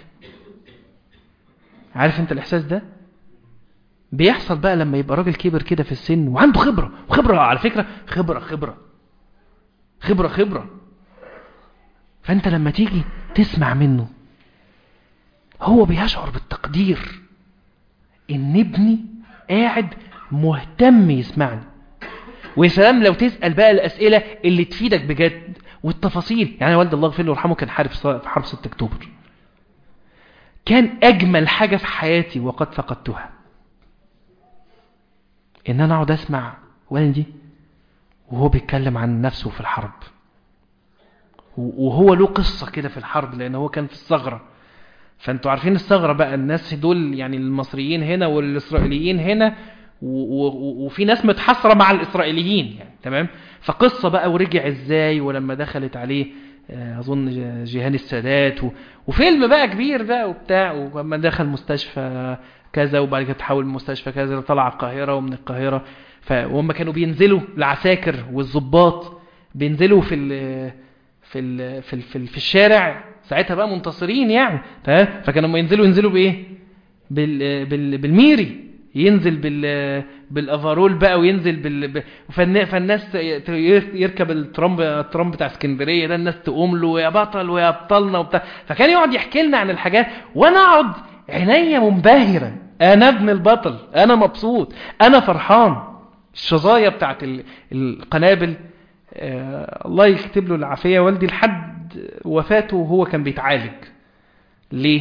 عارف انت الاحساس ده بيحصل بقى لما يبقى راجل كبر كده في السن وعنده خبرة وخبرة على فكرة خبرة خبرة خبرة خبرة فانت لما تيجي تسمع منه هو بيشعر بالتقدير ان ابني قاعد مهتم يسمعني ويا سلام لو تسأل بقى الأسئلة اللي تفيدك بجد والتفاصيل يعني والد الله يغفر له ويرحمه كان حارب في حرب 6 اكتوبر كان أجمل حاجة في حياتي وقد فقدتها إن أنا أقعد أسمع والدي وهو بيتكلم عن نفسه في الحرب وهو له قصة كده في الحرب لأن هو كان في الثغرة فانتوا عارفين الثغرة بقى الناس دول يعني المصريين هنا والإسرائيليين هنا وفي ناس متحصرة مع الإسرائيليين يعني تمام فقصة بقى ورجع ازاي ولما دخلت عليه أظن جيهان السادات وفيلم بقى كبير بقى وبتاع ولما دخل مستشفى كذا وبعد كده تحول مستشفى كذا طلع القاهرة ومن القاهرة وهم كانوا بينزلوا العساكر والضباط بينزلوا في ال في ال في ال في, ال في الشارع ساعتها بقى منتصرين يعني تمام فكانوا لما ينزلوا ينزلوا بايه بال بال بالميري ينزل بال بالافارول بقى وينزل بال فالناس يركب الترامب الترامب بتاع اسكندريه ده الناس تقوم له يا بطل ويا بطلنا وبتاع فكان يقعد يحكي لنا عن الحاجات وانا اقعد عينيا منبهره انا ابن البطل انا مبسوط انا فرحان الشظايا بتاعت القنابل آه الله يكتب له العافيه والدي لحد وفاته وهو كان بيتعالج ليه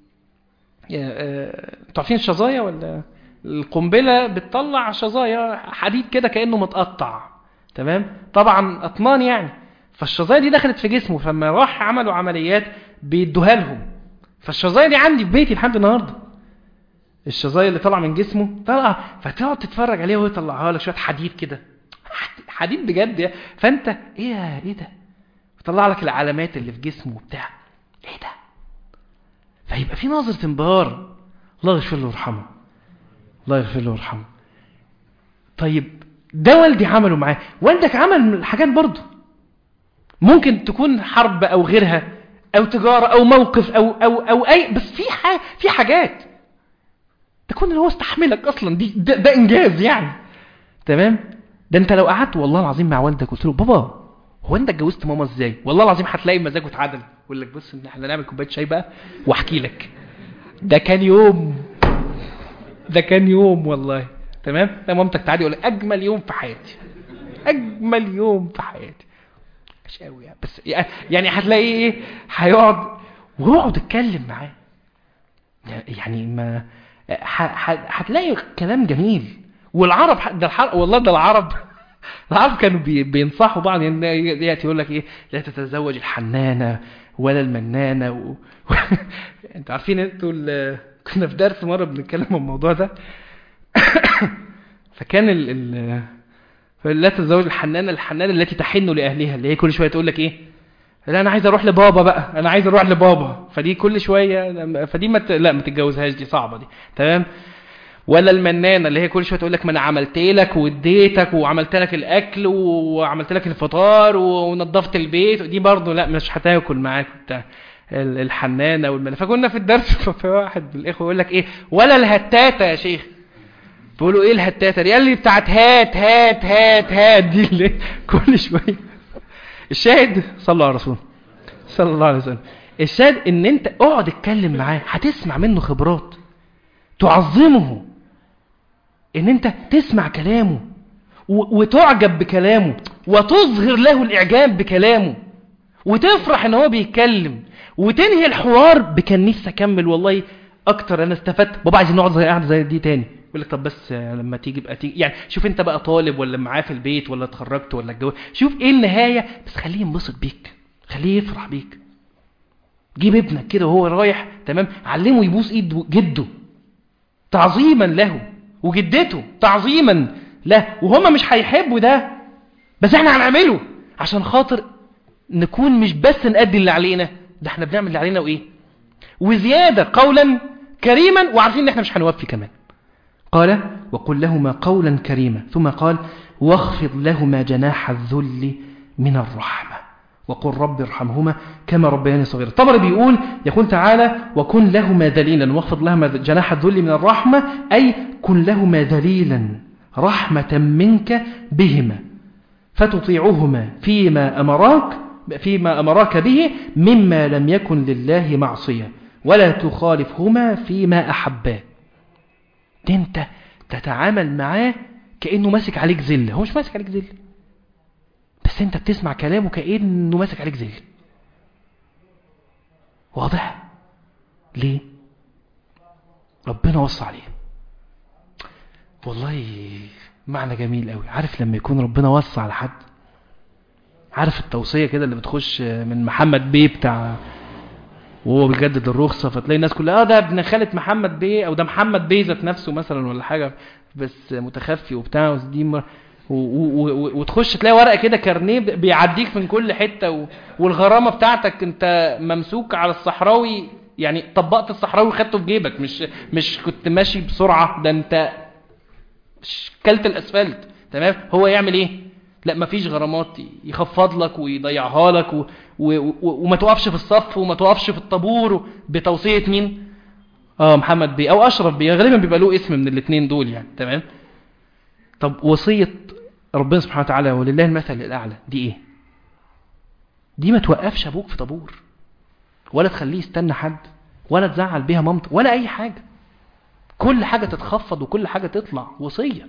آه عارفين الشظايا ولا القنبلة بتطلع شظايا حديد كده كأنه متقطع تمام طبعا أطنان يعني فالشظايا دي دخلت في جسمه فلما راح عملوا عمليات بيدوها لهم فالشظايا دي عندي في بيتي لحد النهارده الشظايا اللي طالعه من جسمه طالعه فتقعد تتفرج عليها وهو يطلعها لك شويه حديد كده حديد بجد يعني فانت ايه ايه ده يطلع لك العلامات اللي في جسمه وبتاع ايه ده فيبقى في نظره انبهار الله يغفر له ويرحمه الله يغفر له ويرحمه طيب ده والدي عمله معاه والدك عمل حاجات برضه ممكن تكون حرب او غيرها او تجارة او موقف او او او اي بس في حاجة في حاجات تكون هو استحملك اصلا دي ده, ده انجاز يعني تمام ده انت لو قعدت والله العظيم مع والدك قلت له بابا هو انت اتجوزت ماما ازاي والله العظيم هتلاقي مزاجه اتعدل يقول لك بص ان احنا نعمل كوبايه شاي بقى واحكي لك ده كان يوم ده كان يوم والله تمام لا مامتك تعالي يقول لك اجمل يوم في حياتي اجمل يوم في حياتي مش قوي يعني بس يعني هتلاقيه ايه هيقعد واقعد اتكلم معاه يعني ما هتلاقي كلام جميل والعرب ده الحر... والله ده العرب العرب كانوا بي... بينصحوا بعض يعني ياتي يقول لك ايه لا تتزوج الحنانه ولا المنانه و... انتوا عارفين انتوا ال... كنا في درس مره بنتكلم عن الموضوع ده فكان ال... ال... فلا تتزوج الحنانه الحنانه التي تحن لاهلها اللي هي كل شويه تقول لك ايه لا انا عايز اروح لبابا بقى انا عايز اروح لبابا فدي كل شويه فدي ما ت... لا ما تتجوزهاش دي صعبه دي تمام ولا المنانه اللي هي كل شويه تقول لك ما انا عملت لك واديتك وعملت لك الاكل وعملت لك الفطار ونظفت البيت دي برضه لا مش هتاكل معاك بتاع الحنانه والمنانه فكنا في الدرس في واحد من الاخوه يقول لك ايه ولا الهتاته يا شيخ بيقولوا ايه الهتاته دي قال لي بتاعت هات هات هات هات دي اللي كل شويه الشاهد صلوا على الرسول صلى الله عليه وسلم الشاهد ان انت اقعد اتكلم معاه هتسمع منه خبرات تعظمه ان انت تسمع كلامه وتعجب بكلامه وتظهر له الاعجاب بكلامه وتفرح ان هو بيتكلم وتنهي الحوار بكان نفسي اكمل والله اكتر انا استفدت بابا عايزين نقعد زي قاعده زي دي تاني يقول لك طب بس لما تيجي بقى تيجي يعني شوف انت بقى طالب ولا معاه في البيت ولا اتخرجت ولا اتجوزت شوف ايه النهايه بس خليه ينبسط بيك خليه يفرح بيك جيب ابنك كده وهو رايح تمام علمه يبوس ايد جده تعظيما له وجدته تعظيما له وهما مش هيحبوا ده بس احنا هنعمله عشان خاطر نكون مش بس نأدي اللي علينا ده احنا بنعمل اللي علينا وايه وزيادة قولا كريما وعارفين ان احنا مش هنوفي كمان قال وقل لهما قولا كريما ثم قال واخفض لهما جناح الذل من الرحمة وقل رب ارحمهما كما ربياني صغيرا الطبري بيقول يقول تعالى وكن لهما ذليلا واخفض لهما جناح الذل من الرحمة أي كن لهما ذليلا رحمة منك بهما فتطيعهما فيما أمراك فيما أمراك به مما لم يكن لله معصية ولا تخالفهما فيما أحباه دي انت تتعامل معاه كأنه ماسك عليك زل هو مش ماسك عليك زل بس انت بتسمع كلامه كأنه ماسك عليك زل واضح ليه ربنا وصى عليه والله معنى جميل قوي عارف لما يكون ربنا وصى على حد عارف التوصية كده اللي بتخش من محمد بيه بتاع وهو بيجدد الرخصة فتلاقي الناس كلها اه ده ابن خالة محمد بيه او ده محمد بيه ذات نفسه مثلا ولا حاجة بس متخفي وبتاع دي مر... و... و... و... وتخش تلاقي ورقة كده كارنيه بيعديك من كل حتة و... والغرامة بتاعتك انت ممسوك على الصحراوي يعني طبقت الصحراوي وخدته في جيبك مش مش كنت ماشي بسرعة ده انت كلت الاسفلت تمام هو يعمل ايه لا مفيش غرامات يخفض لك ويضيعها لك و... و... و... وما توقفش في الصف وما توقفش في الطابور بتوصية مين اه محمد بيه او اشرف بيه غالبا بيبقى له اسم من الاثنين دول يعني تمام طب وصية ربنا سبحانه وتعالى ولله المثل الاعلى دي ايه دي ما توقفش ابوك في طابور ولا تخليه يستنى حد ولا تزعل بيها مامته ولا اي حاجة كل حاجة تتخفض وكل حاجة تطلع وصية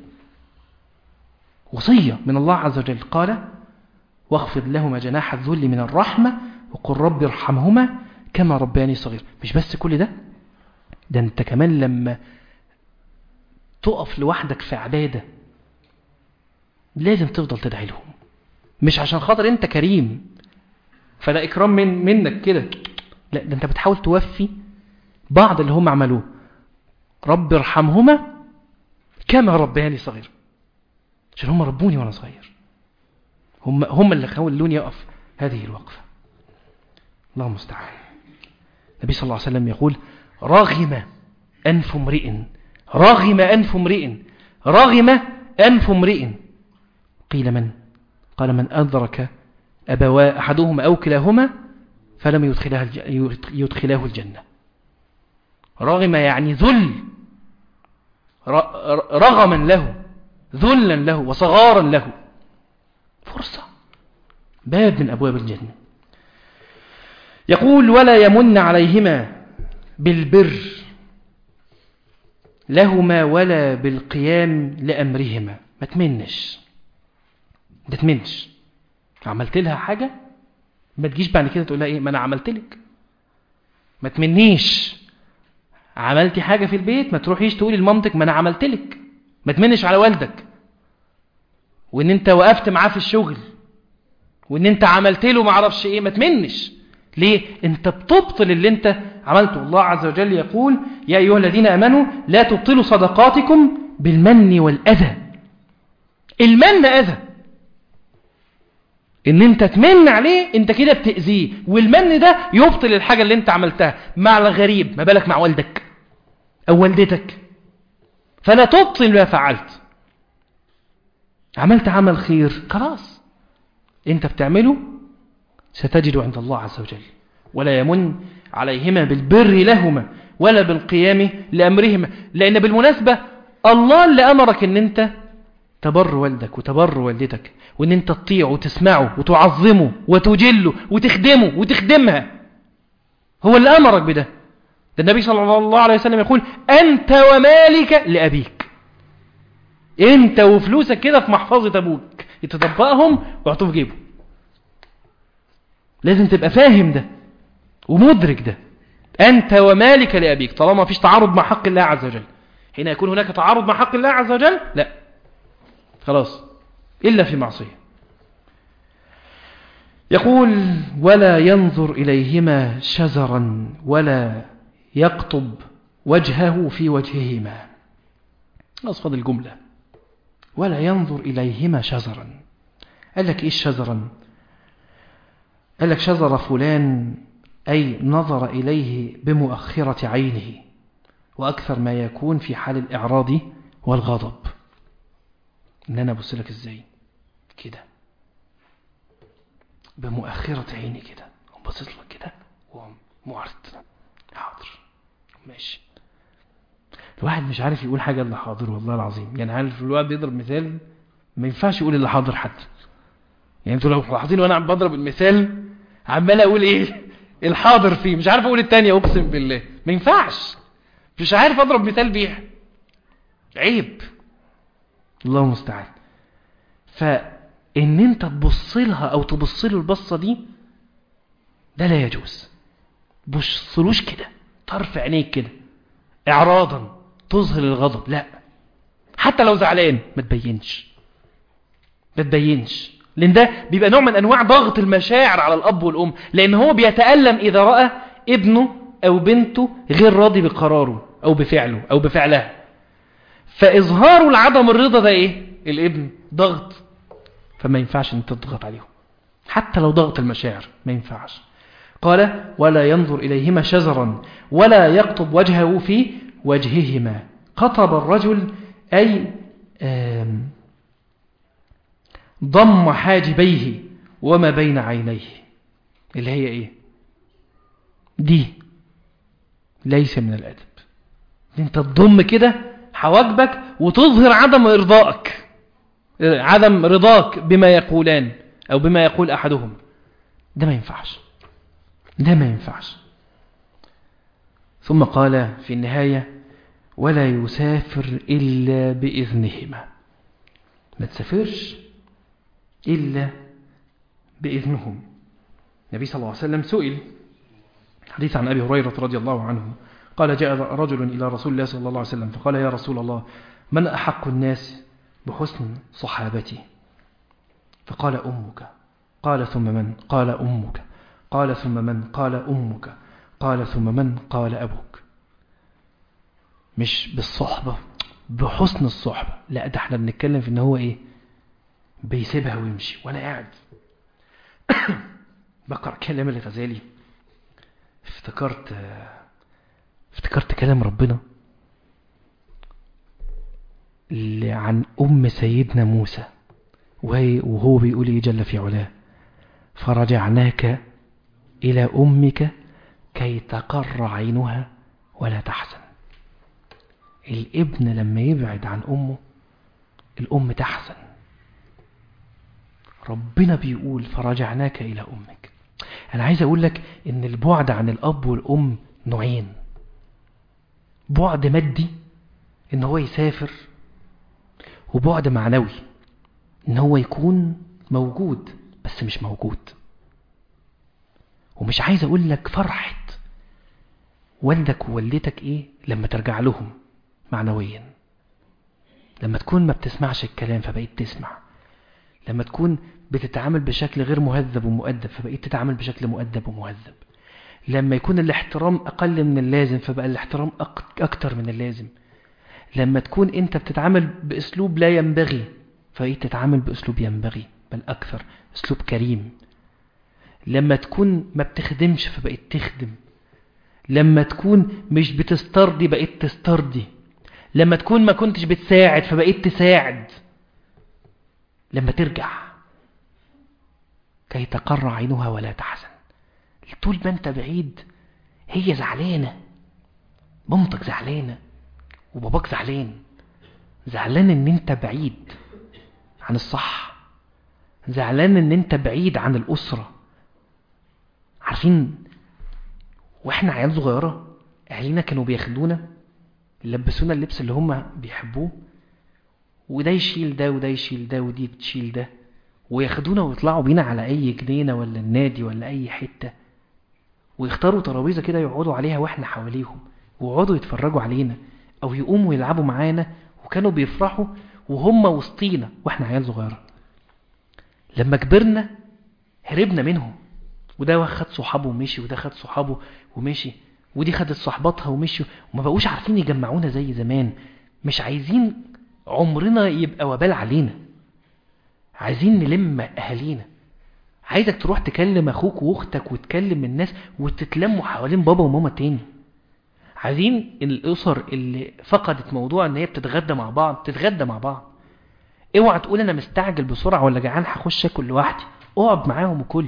وصية من الله عز وجل قال واخفض لهما جناح الذل من الرحمة وقل رب ارحمهما كما ربياني صغير مش بس كل ده ده انت كمان لما تقف لوحدك في عبادة لازم تفضل تدعي لهم مش عشان خاطر انت كريم فده اكرام من منك كده لا ده انت بتحاول توفي بعض اللي هم عملوه رب ارحمهما كما ربياني صغير عشان هم ربوني وانا صغير هم هم اللي خلوني اقف هذه الوقفه الله المستعان النبي صلى الله عليه وسلم يقول رغم انف امرئ رغم انف امرئ رغم انف امرئ قيل من قال من ادرك ابوا احدهما او كلاهما فلم يدخلها يدخلاه الجنه رغم يعني ذل رغما له ذلا له وصغارا له فرصة باب من أبواب الجنة يقول ولا يمن عليهما بالبر لهما ولا بالقيام لأمرهما ما تمنش ما تمنش عملت لها حاجة ما تجيش بعد كده تقول لها ايه ما انا عملت لك ما تمنيش عملتي حاجة في البيت ما تروحيش تقولي لمامتك ما انا عملت لك ما تمنش على والدك وان انت وقفت معاه في الشغل وان انت عملت له ما اعرفش ايه ما تمنش ليه انت بتبطل اللي انت عملته الله عز وجل يقول يا ايها الذين امنوا لا تبطلوا صدقاتكم بالمن والاذى المن اذى ان انت تمن عليه انت كده بتأذيه والمن ده يبطل الحاجة اللي انت عملتها مع الغريب ما بالك مع والدك او والدتك فلا تبطل ما فعلت عملت عمل خير خلاص انت بتعمله ستجد عند الله عز وجل ولا يمن عليهما بالبر لهما ولا بالقيام لأمرهما لأن بالمناسبة الله اللي أمرك أن أنت تبر والدك وتبر والدتك وأن أنت تطيع وتسمعه وتعظمه وتجله وتخدمه وتخدمها هو اللي أمرك بده ده النبي صلى الله عليه وسلم يقول أنت ومالك لأبيك أنت وفلوسك كده في محفظة أبوك يتطبقهم ويحطوه في جيبه لازم تبقى فاهم ده ومدرك ده أنت ومالك لأبيك طالما ما فيش تعارض مع حق الله عز وجل حين يكون هناك تعارض مع حق الله عز وجل لا خلاص إلا في معصية يقول ولا ينظر إليهما شزرا ولا يقطب وجهه في وجههما أصفد الجملة ولا ينظر إليهما شزرا قال لك إيش شزرا قال لك شزر فلان أي نظر إليه بمؤخرة عينه وأكثر ما يكون في حال الإعراض والغضب إن أنا أبص لك إزاي كده بمؤخرة عيني كده بصيت لك كده ومعرض حاضر ماشي الواحد مش عارف يقول حاجة إلا حاضر والله العظيم يعني عارف الواحد بيضرب مثال ما ينفعش يقول إلا حاضر حتى يعني انتوا لو لاحظين وانا عم بضرب المثال عمال اقول ايه الحاضر فيه مش عارف اقول التانية اقسم بالله ما ينفعش مش عارف اضرب مثال بيها عيب الله المستعان فان انت تبص لها او تبص له البصه دي ده لا يجوز بصلوش كده طرف عينيك كده اعراضا تظهر الغضب لا حتى لو زعلان ما تبينش ما تبينش لان ده بيبقى نوع من انواع ضغط المشاعر على الاب والام لان هو بيتألم اذا رأى ابنه او بنته غير راضي بقراره او بفعله او بفعلها فاظهاره لعدم الرضا ده ايه الابن ضغط فما ينفعش ان تضغط عليهم حتى لو ضغط المشاعر ما ينفعش قال ولا ينظر إليهما شزرا ولا يقطب وجهه في وجههما قطب الرجل أي ضم حاجبيه وما بين عينيه اللي هي ايه دي ليس من الأدب انت تضم كده حواجبك وتظهر عدم إرضائك عدم رضاك بما يقولان أو بما يقول أحدهم ده ما ينفعش ده ما ينفعش ثم قال في النهاية ولا يسافر إلا بإذنهما ما تسافرش إلا بإذنهم النبي صلى الله عليه وسلم سئل حديث عن أبي هريرة رضي الله عنه قال جاء رجل إلى رسول الله صلى الله عليه وسلم فقال يا رسول الله من أحق الناس بحسن صحابتي فقال أمك قال ثم من قال أمك قال ثم من قال أمك قال ثم من قال أبوك مش بالصحبة بحسن الصحبة لا ده احنا بنتكلم في ان هو ايه بيسيبها ويمشي وانا قاعد بقرأ كلام الغزالي افتكرت افتكرت كلام ربنا اللي عن أم سيدنا موسى وهو بيقول ايه جل في علاه فرجعناك إلى أمك كي تقر عينها ولا تحزن الابن لما يبعد عن أمه الأم تحزن ربنا بيقول فرجعناك إلى أمك أنا عايز أقول لك إن البعد عن الأب والأم نوعين بعد مادي إن هو يسافر وبعد معنوي إن هو يكون موجود بس مش موجود ومش عايز أقول لك فرحة والدك ووالدتك إيه لما ترجع لهم معنويا لما تكون ما بتسمعش الكلام فبقيت تسمع لما تكون بتتعامل بشكل غير مهذب ومؤدب فبقيت تتعامل بشكل مؤدب ومهذب لما يكون الاحترام أقل من اللازم فبقى الاحترام أكتر من اللازم لما تكون أنت بتتعامل بأسلوب لا ينبغي فبقيت تتعامل بأسلوب ينبغي بل أكثر أسلوب كريم لما تكون ما بتخدمش فبقيت تخدم لما تكون مش بتسترضي بقيت تسترضي لما تكون ما كنتش بتساعد فبقيت تساعد لما ترجع كي تقر عينها ولا تحزن طول ما انت بعيد هي زعلانة مامتك زعلانة وباباك زعلان زعلان ان انت بعيد عن الصح زعلان ان انت بعيد عن الأسرة عارفين واحنا عيال صغيرة اهالينا كانوا بياخدونا يلبسونا اللبس اللي هم بيحبوه وده يشيل ده وده يشيل ده ودي تشيل ده وياخدونا ويطلعوا بينا على اي جنينة ولا النادي ولا اي حتة ويختاروا ترابيزة كده يقعدوا عليها واحنا حواليهم ويقعدوا يتفرجوا علينا او يقوموا يلعبوا معانا وكانوا بيفرحوا وهم وسطينا واحنا عيال صغيرة لما كبرنا هربنا منهم وده خد صحابه ومشي وده خد صحابه ومشي ودي خدت صحباتها ومشي وما بقوش عارفين يجمعونا زي زمان مش عايزين عمرنا يبقى وبال علينا عايزين نلم أهالينا عايزك تروح تكلم أخوك وأختك وتكلم الناس وتتلموا حوالين بابا وماما تاني عايزين الأسر اللي فقدت موضوع ان هي بتتغدى مع بعض تتغدى مع بعض اوعى تقول انا مستعجل بسرعة ولا جعان هخش اكل لوحدي اقعد معاهم وكل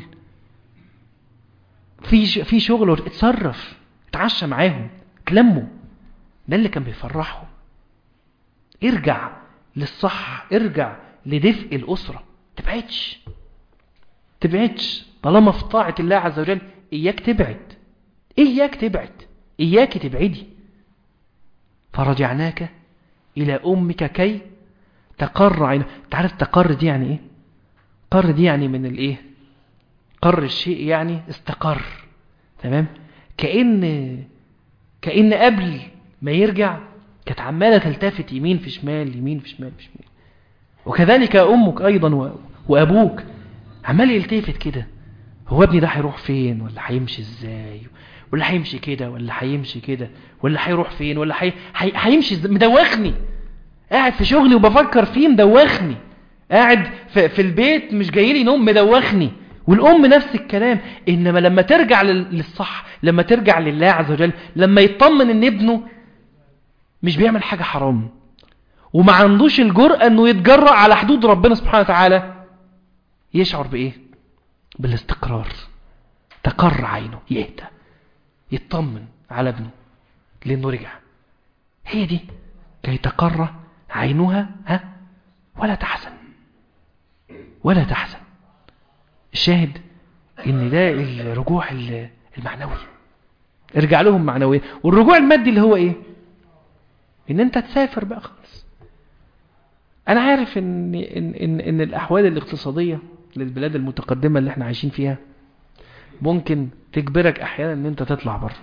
في في شغل اتصرف اتعشى معاهم تلموا ده اللي كان بيفرحهم ارجع للصح ارجع لدفء الأسرة تبعدش تبعدش طالما في طاعة الله عز وجل إياك تبعد إياك تبعد إياك تبعدي فرجعناك إلى أمك كي تقر عينها تعرف تقر دي يعني إيه قر دي يعني من الإيه قر الشيء يعني استقر تمام كأن كأن قبل ما يرجع كانت عمالة تلتفت يمين في شمال يمين في شمال في شمال وكذلك أمك أيضا وأبوك عمال يلتفت كده هو ابني ده هيروح فين ولا هيمشي ازاي ولا هيمشي كده ولا هيمشي كده ولا هيروح فين ولا هي... هي... هيمشي ازاي مدوخني قاعد في شغلي وبفكر فيه مدوخني قاعد في, في البيت مش جاي لي نوم مدوخني والأم نفس الكلام إنما لما ترجع للصح لما ترجع لله عز وجل لما يطمن إن ابنه مش بيعمل حاجة حرام وما عندوش الجرأة إنه يتجرأ على حدود ربنا سبحانه وتعالى يشعر بإيه بالاستقرار تقر عينه يهدى يطمن على ابنه لأنه رجع هي دي كي تقر عينها ها ولا تحزن ولا تحزن الشاهد ان ده الرجوع المعنوي ارجع لهم معنويا والرجوع المادي اللي هو ايه ان انت تسافر بقى خالص انا عارف ان, إن, إن, إن الاحوال الاقتصادية للبلاد المتقدمة اللي احنا عايشين فيها ممكن تجبرك احيانا ان انت تطلع بره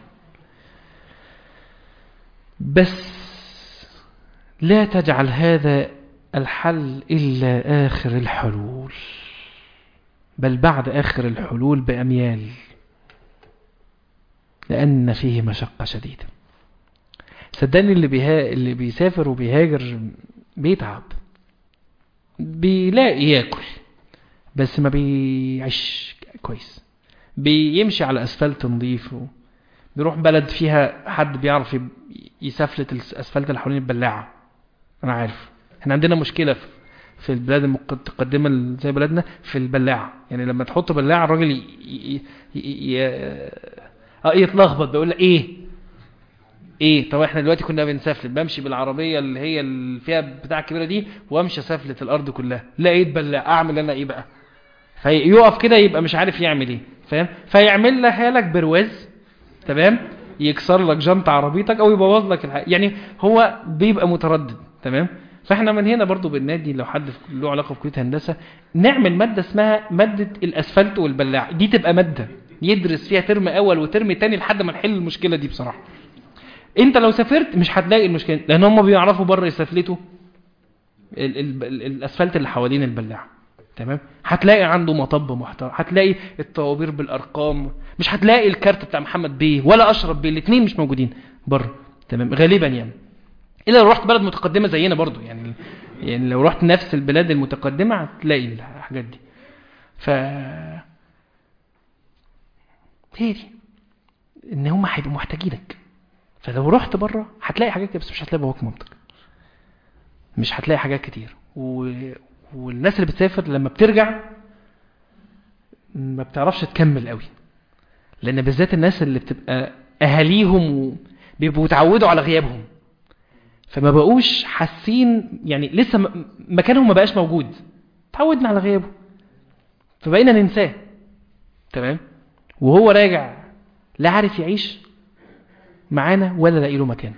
بس لا تجعل هذا الحل إلا آخر الحلول بل بعد آخر الحلول بأميال لأن فيه مشقة شديدة صدقني اللي, بيها... اللي بيسافر وبيهاجر بيتعب بيلاقي ياكل بس ما بيعيش كويس بيمشي على أسفلت نظيف و... بيروح بلد فيها حد بيعرف يسفلت الأسفلت اللي حوالين البلاعة أنا عارف احنا عندنا مشكلة في في البلاد المتقدمة زي بلدنا في البلاعة يعني لما تحط بلاعة الراجل ي... ي... ي... ي... يتلخبط بيقول ايه ايه طب احنا دلوقتي كنا بنسفلت بمشي بالعربية اللي هي اللي فيها بتاع الكبيرة دي وامشي سفلت الارض كلها لقيت بلاعة اعمل انا ايه بقى فيقف كده يبقى مش عارف يعمل ايه فاهم فيعمل لها لك برواز تمام يكسر لك جنط عربيتك او يبوظ لك الحاجة. يعني هو بيبقى متردد تمام فاحنا من هنا برضو بالنادي لو حد له علاقه بكليه هندسه نعمل ماده اسمها ماده الاسفلت والبلاع دي تبقى ماده يدرس فيها ترم اول وترم تاني لحد ما نحل المشكله دي بصراحه انت لو سافرت مش هتلاقي المشكله لان هم بيعرفوا بره يسفلتوا ال ال ال الاسفلت اللي حوالين البلاع تمام هتلاقي عنده مطب محترم هتلاقي الطوابير بالارقام مش هتلاقي الكارت بتاع محمد بيه ولا اشرف بيه الاثنين مش موجودين بره تمام غالبا يعني الا لو رحت بلد متقدمه زينا برضو يعني يعني لو رحت نفس البلاد المتقدمه هتلاقي الحاجات دي ف هي دي ان هم هيبقوا محتاجينك فلو رحت بره هتلاقي حاجات كتير بس مش هتلاقي باباك ومامتك مش هتلاقي حاجات كتير و... والناس اللي بتسافر لما بترجع ما بتعرفش تكمل قوي لان بالذات الناس اللي بتبقى اهاليهم بيبقوا اتعودوا على غيابهم فما بقوش حاسين يعني لسه م- مكانهم ما بقاش موجود تعودنا على غيابه فبقينا ننساه تمام وهو راجع لا عارف يعيش معانا ولا لاقي له مكان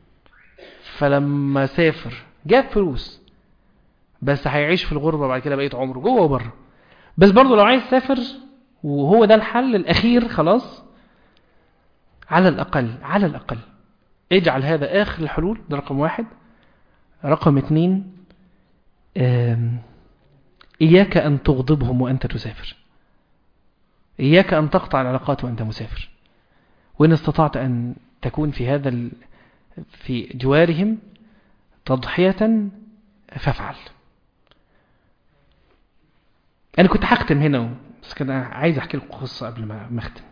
فلما سافر جاب فلوس بس هيعيش في الغربة بعد كده بقية عمره جوه وبره بس برضه لو عايز تسافر وهو ده الحل الأخير خلاص على الأقل على الأقل اجعل هذا آخر الحلول ده رقم واحد رقم اتنين آم، إياك أن تغضبهم وأنت تسافر إياك أن تقطع العلاقات وأنت مسافر وإن استطعت أن تكون في هذا ال... في جوارهم تضحية فافعل أنا كنت هختم هنا بس كده عايز أحكي لكم قصة قبل ما ما أختم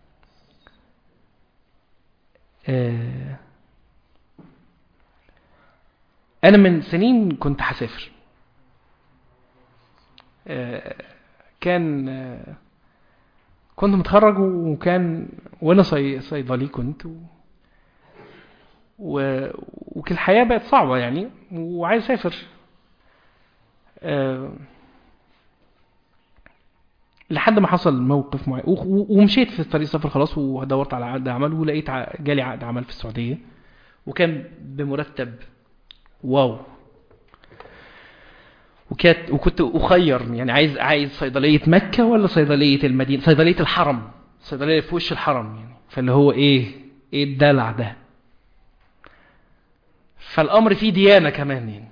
آه، أنا من سنين كنت هسافر آه، كان آه، كنت متخرج وكان وانا صي... صيدلي كنت و... و... وكل الحياة بقت صعبة يعني وعايز اسافر أه... لحد ما حصل موقف معين و... و- ومشيت في طريق السفر خلاص ودورت على عقد عمل ولقيت ع... جالي عقد عمل في السعودية وكان بمرتب واو وكانت وكنت اخير يعني عايز عايز صيدليه مكه ولا صيدليه المدينه صيدليه الحرم صيدليه اللي في وش الحرم يعني فاللي هو ايه ايه الدلع ده فالامر فيه ديانه كمان يعني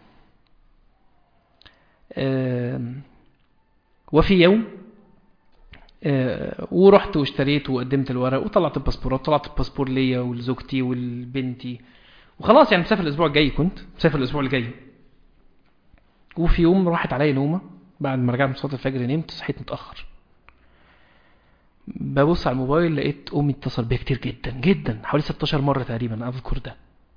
آم، وفي يوم آه، ورحت واشتريت وقدمت الورق وطلعت الباسبورات طلعت الباسبور ليا ولزوجتي ولبنتي وخلاص يعني مسافر الاسبوع الجاي كنت مسافر الاسبوع الجاي وفي يوم راحت عليا نومة بعد ما رجعت من صلاة الفجر نمت صحيت متأخر ببص على الموبايل لقيت أمي اتصل بيا كتير جدا جدا حوالي 16 مرة تقريبا أذكر ده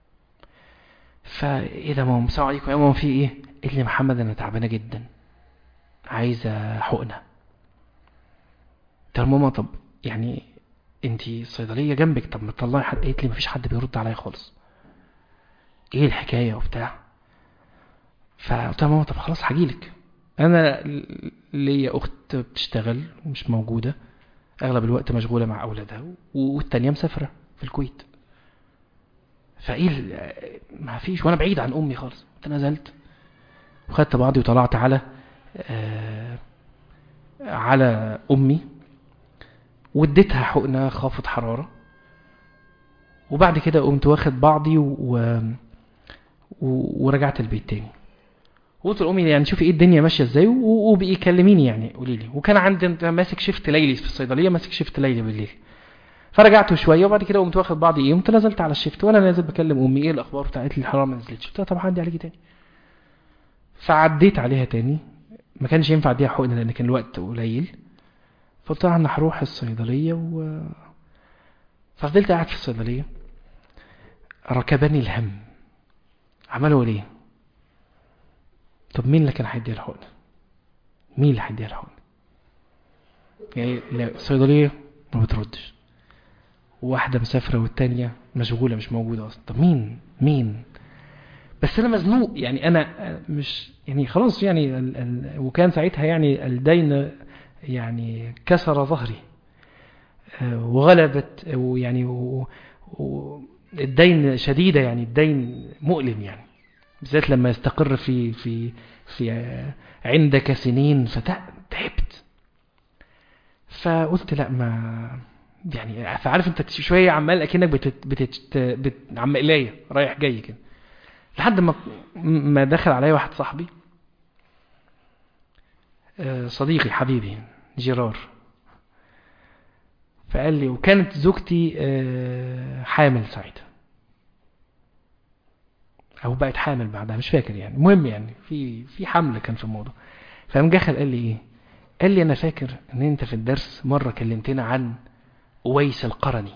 فايه ده ماما السلام عليكم يا ماما في ايه قلت لي محمد انا تعبانه جدا عايزه حقنه قلت لها ماما طب يعني انتي صيدليه جنبك طب ما تطلعي حد قالت لي مفيش حد بيرد عليا خالص ايه الحكايه وبتاع فقلت لها ماما طب خلاص هجيلك انا ليا اخت بتشتغل ومش موجوده اغلب الوقت مشغوله مع اولادها والتانيه مسافره في الكويت فايه ال- ما فيش وانا بعيد عن امي خالص قمت نزلت وخدت بعضي وطلعت على آه على امي واديتها حقنه خافض حراره وبعد كده قمت واخد بعضي و... و... ورجعت البيت تاني قلت لامي يعني شوفي ايه الدنيا ماشيه ازاي و- وبقي كلميني يعني قولي لي وكان عندي انت ماسك شيفت ليلي في الصيدليه ماسك شيفت ليلي بالليل فرجعت شويه وبعد كده قمت واخد بعضي ايه قمت نزلت على الشيفت وانا نازل بكلم امي ايه الاخبار بتاعت لي الحراره ما نزلتش قلت لها طب هعدي عليكي تاني فعديت عليها تاني ما كانش ينفع اديها حقنه لان كان الوقت قليل فقلت لها انا هروح الصيدليه و ففضلت قاعد في الصيدليه ركبني الهم عملوا ليه طب مين اللي كان هيديها الحقنه مين اللي هيديها الحقنه يعني لا الصيدليه ما بتردش واحدة مسافرة والتانية مشغولة مش موجودة أصلا طب مين مين بس أنا مزنوق يعني أنا مش يعني خلاص يعني ال ال وكان ساعتها يعني الدين يعني كسر ظهري آه، وغلبت ويعني و- و- الدين شديدة يعني الدين مؤلم يعني بالذات لما يستقر في في في آه، عندك سنين فتعبت فقلت لا ما يعني فعارف انت شويه عمال اكنك بتت بتت بت عم قلايه رايح جاي كده لحد ما ما دخل عليا واحد صاحبي آه، صديقي حبيبي جيرار فقال لي وكانت زوجتي آه، حامل ساعتها او بقت حامل بعدها مش فاكر يعني المهم يعني في في حمل كان في الموضوع فقام دخل قال لي ايه قال لي انا فاكر ان انت في الدرس مره كلمتنا عن اويس القرني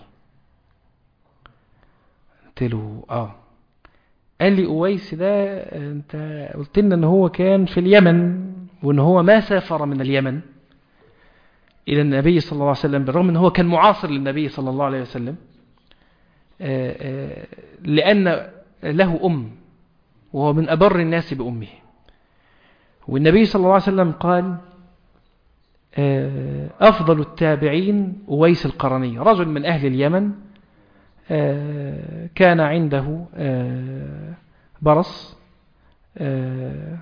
قلت له اه قال لي اويس ده انت قلت لنا ان هو كان في اليمن وان هو ما سافر من اليمن الى النبي صلى الله عليه وسلم بالرغم ان هو كان معاصر للنبي صلى الله عليه وسلم آه، آه، لان له ام وهو من ابر الناس بامه والنبي صلى الله عليه وسلم قال آه، أفضل التابعين أويس القرني رجل من أهل اليمن آه، كان عنده آه، برص آه،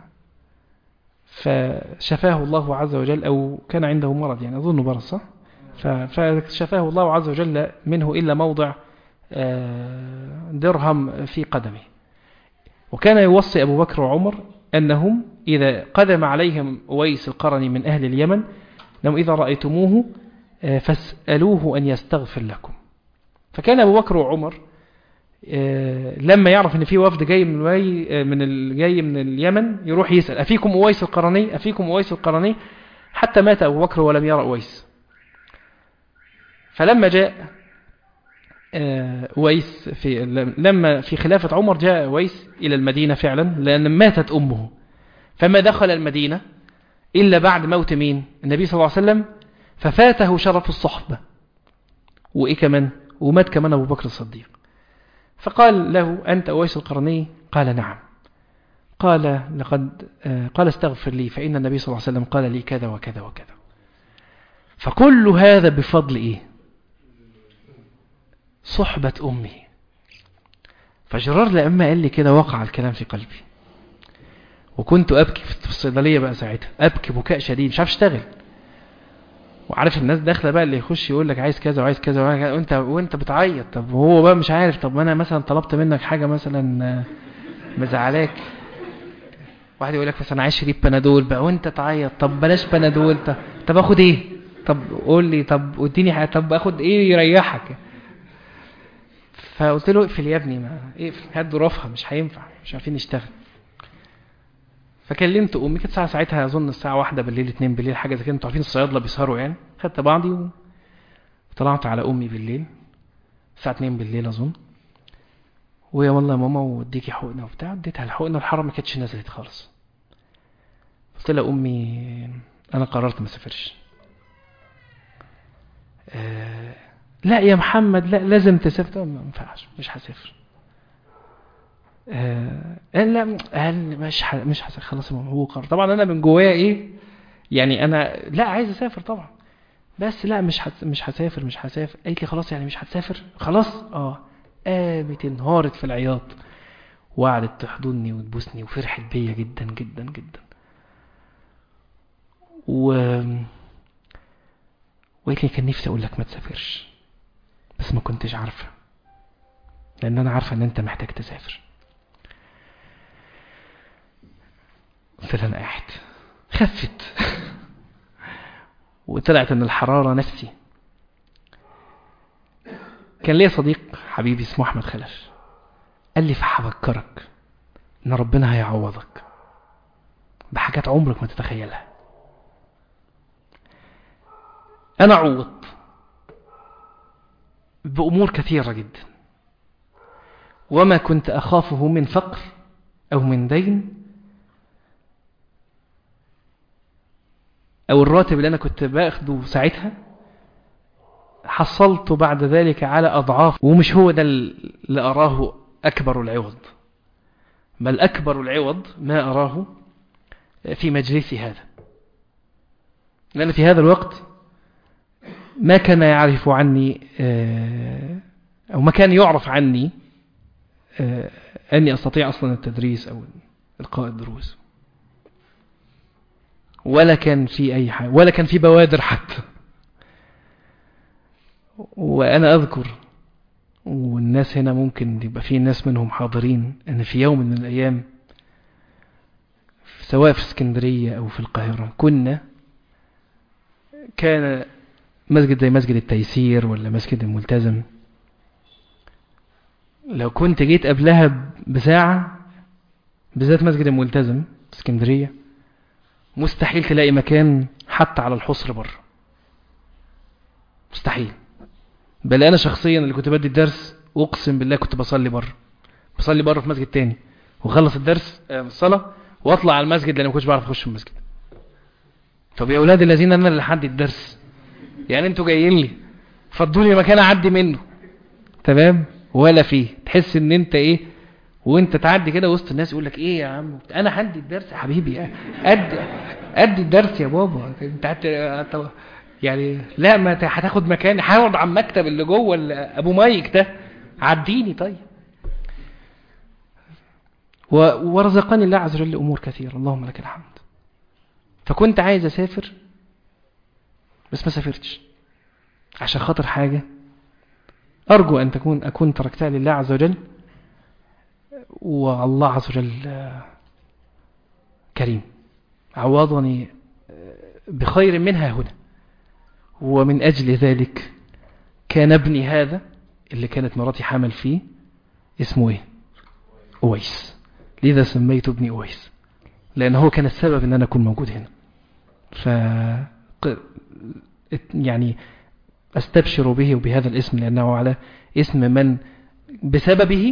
فشفاه الله عز وجل أو كان عنده مرض يعني أظن برص صح؟ ف- فشفاه الله عز وجل منه إلا موضع آه، درهم في قدمه وكان يوصي أبو بكر وعمر أنهم إذا قدم عليهم أويس القرني من أهل اليمن أنهم إذا رأيتموه آه، فاسألوه أن يستغفر لكم فكان أبو بكر وعمر آه، لما يعرف ان في وفد جاي من الوي- آه، من ال- جاي من اليمن يروح يسأل أفيكم أويس القرني أفيكم أويس القرني حتى مات أبو بكر ولم يرى أويس فلما جاء آه، أويس في لما في خلافة عمر جاء أويس إلى المدينة فعلا لأن ماتت أمه فما دخل المدينة إلا بعد موت مين النبي صلى الله عليه وسلم ففاته شرف الصحبة وإيه كمان ومات كمان أبو بكر الصديق فقال له أنت أويس القرني قال نعم قال لقد آه، قال استغفر لي فإن النبي صلى الله عليه وسلم قال لي كذا وكذا وكذا فكل هذا بفضل إيه صحبة أمي فجرار لما قال لي كده وقع الكلام في قلبي وكنت أبكي في الصيدلية بقى ساعتها أبكي بكاء شديد مش عارف أشتغل وعارف الناس داخله بقى اللي يخش يقول لك عايز كذا وعايز كذا وعايز كذا وانت وانت بتعيط طب هو بقى مش عارف طب ما انا مثلا طلبت منك حاجه مثلا آه، مزعلاك واحد يقول لك مثلا انا عايز شريط بنادول بقى وانت تعيط طب بلاش بنادول طب, طب اخد ايه طب قول لي طب اديني حاجه طب اخد ايه يريحك فقلت له اقفل يا ابني ما اقفل هات ظروفها مش هينفع مش عارفين نشتغل فكلمت امي كانت ساعه ساعتها اظن الساعه واحدة بالليل اتنين بالليل حاجه زي كده انتوا عارفين الصيادله بيسهروا يعني خدت بعضي وطلعت على امي بالليل الساعه 2 بالليل اظن ويا والله يا ماما واديكي حقنه وبتاع اديتها الحقنه الحراره ما كانتش نزلت خالص قلت لها امي انا قررت ما اسافرش آه لا يا محمد لا لازم تسافر ما ينفعش مش هسافر آه قال لا قال مش ح... مش هسافر خلاص يا ماما هو قرر طبعا انا من جوايا ايه يعني انا لا عايز اسافر طبعا بس لا مش هت... مش هسافر مش هسافر قالت لي خلاص يعني مش هتسافر خلاص اه قامت انهارت في العياط وقعدت تحضني وتبوسني وفرحت بيا جدا جدا جدا و وقالت لي كان نفسي اقول لك ما تسافرش بس ما كنتش عارفه لان انا عارفه ان انت محتاج تسافر قلت لها انا قاعد خفت وطلعت ان الحراره نفسي كان ليا صديق حبيبي اسمه احمد خلف قال لي فهفكرك ان ربنا هيعوضك بحاجات عمرك ما تتخيلها انا عوضت بامور كثيره جدا وما كنت اخافه من فقر او من دين او الراتب اللي انا كنت باخده ساعتها حصلت بعد ذلك على أضعاف ومش هو ده اللي أراه أكبر العوض بل أكبر العوض ما أراه في مجلسي هذا ان انا في هذا الوقت ما كان يعرف عني او ما كان يعرف عني اني استطيع اصلا التدريس او القاء الدروس ولا كان في اي حاجة ولا كان في بوادر حتى وانا اذكر والناس هنا ممكن يبقى في ناس منهم حاضرين ان في يوم من الايام سواء في اسكندرية او في القاهرة كنا كان مسجد زي مسجد التيسير ولا مسجد الملتزم لو كنت جيت قبلها بساعة بالذات مسجد الملتزم في اسكندرية مستحيل تلاقي مكان حتى على الحصر بره مستحيل بل انا شخصيا اللي كنت بدي الدرس اقسم بالله كنت بصلي بره بصلي بره في مسجد تاني وخلص الدرس الصلاة واطلع على المسجد لان ما كنتش بعرف اخش المسجد طب يا اولاد الذين انا اللي حد الدرس يعني انتوا جايين لي فضوني مكان اعدي منه تمام ولا فيه تحس ان انت ايه وانت تعدي كده وسط الناس يقول لك ايه يا عم انا هدي الدرس يا حبيبي ادي ادي الدرس يا بابا انت هت... يعني لا ما هتاخد مكاني هقعد على المكتب اللي جوه ابو مايك ده عديني طيب ورزقني الله عز وجل امور كثيره اللهم لك الحمد فكنت عايز اسافر بس ما سافرتش عشان خاطر حاجه ارجو ان تكون اكون تركتها لله عز وجل والله عز وجل كريم عوضني بخير منها هنا ومن أجل ذلك كان ابني هذا اللي كانت مراتي حامل فيه اسمه ايه أويس لذا سميته ابني أويس لأن هو كان السبب ان أنا أكون موجود هنا ف يعني أستبشر به وبهذا الاسم لأنه على اسم من بسببه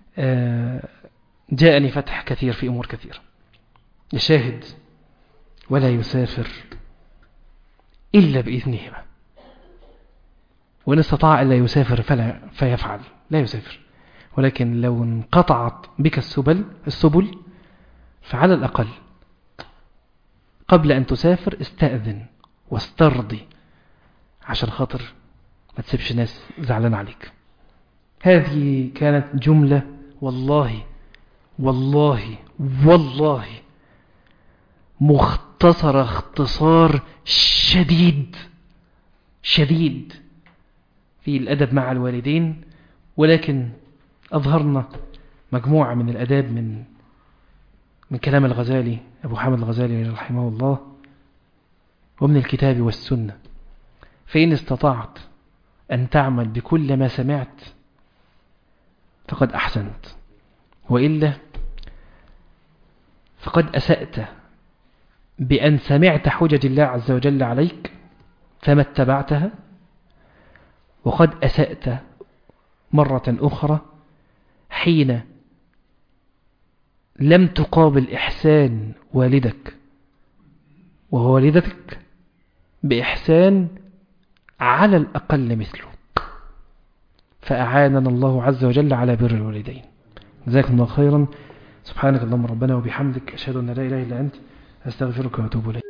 جاءني فتح كثير في أمور كثيرة يشاهد ولا يسافر إلا بإذنهما وإن استطاع ألا يسافر فلا فيفعل لا يسافر ولكن لو انقطعت بك السبل السبل فعلى الأقل قبل أن تسافر استأذن واسترضي عشان خاطر ما تسيبش ناس زعلان عليك هذه كانت جملة والله والله والله مختصر اختصار شديد شديد في الأدب مع الوالدين ولكن أظهرنا مجموعة من الأداب من من كلام الغزالي أبو حامد الغزالي رحمه الله ومن الكتاب والسنة فإن استطعت أن تعمل بكل ما سمعت فقد أحسنت وإلا فقد أسأت بأن سمعت حجج الله عز وجل عليك فما اتبعتها وقد أسأت مرة أخرى حين لم تقابل إحسان والدك وهو والدتك بإحسان على الأقل مثله فأعاننا الله عز وجل على بر الوالدين جزاكم الله خيرا سبحانك اللهم ربنا وبحمدك أشهد أن لا إله إلا أنت أستغفرك وأتوب إليك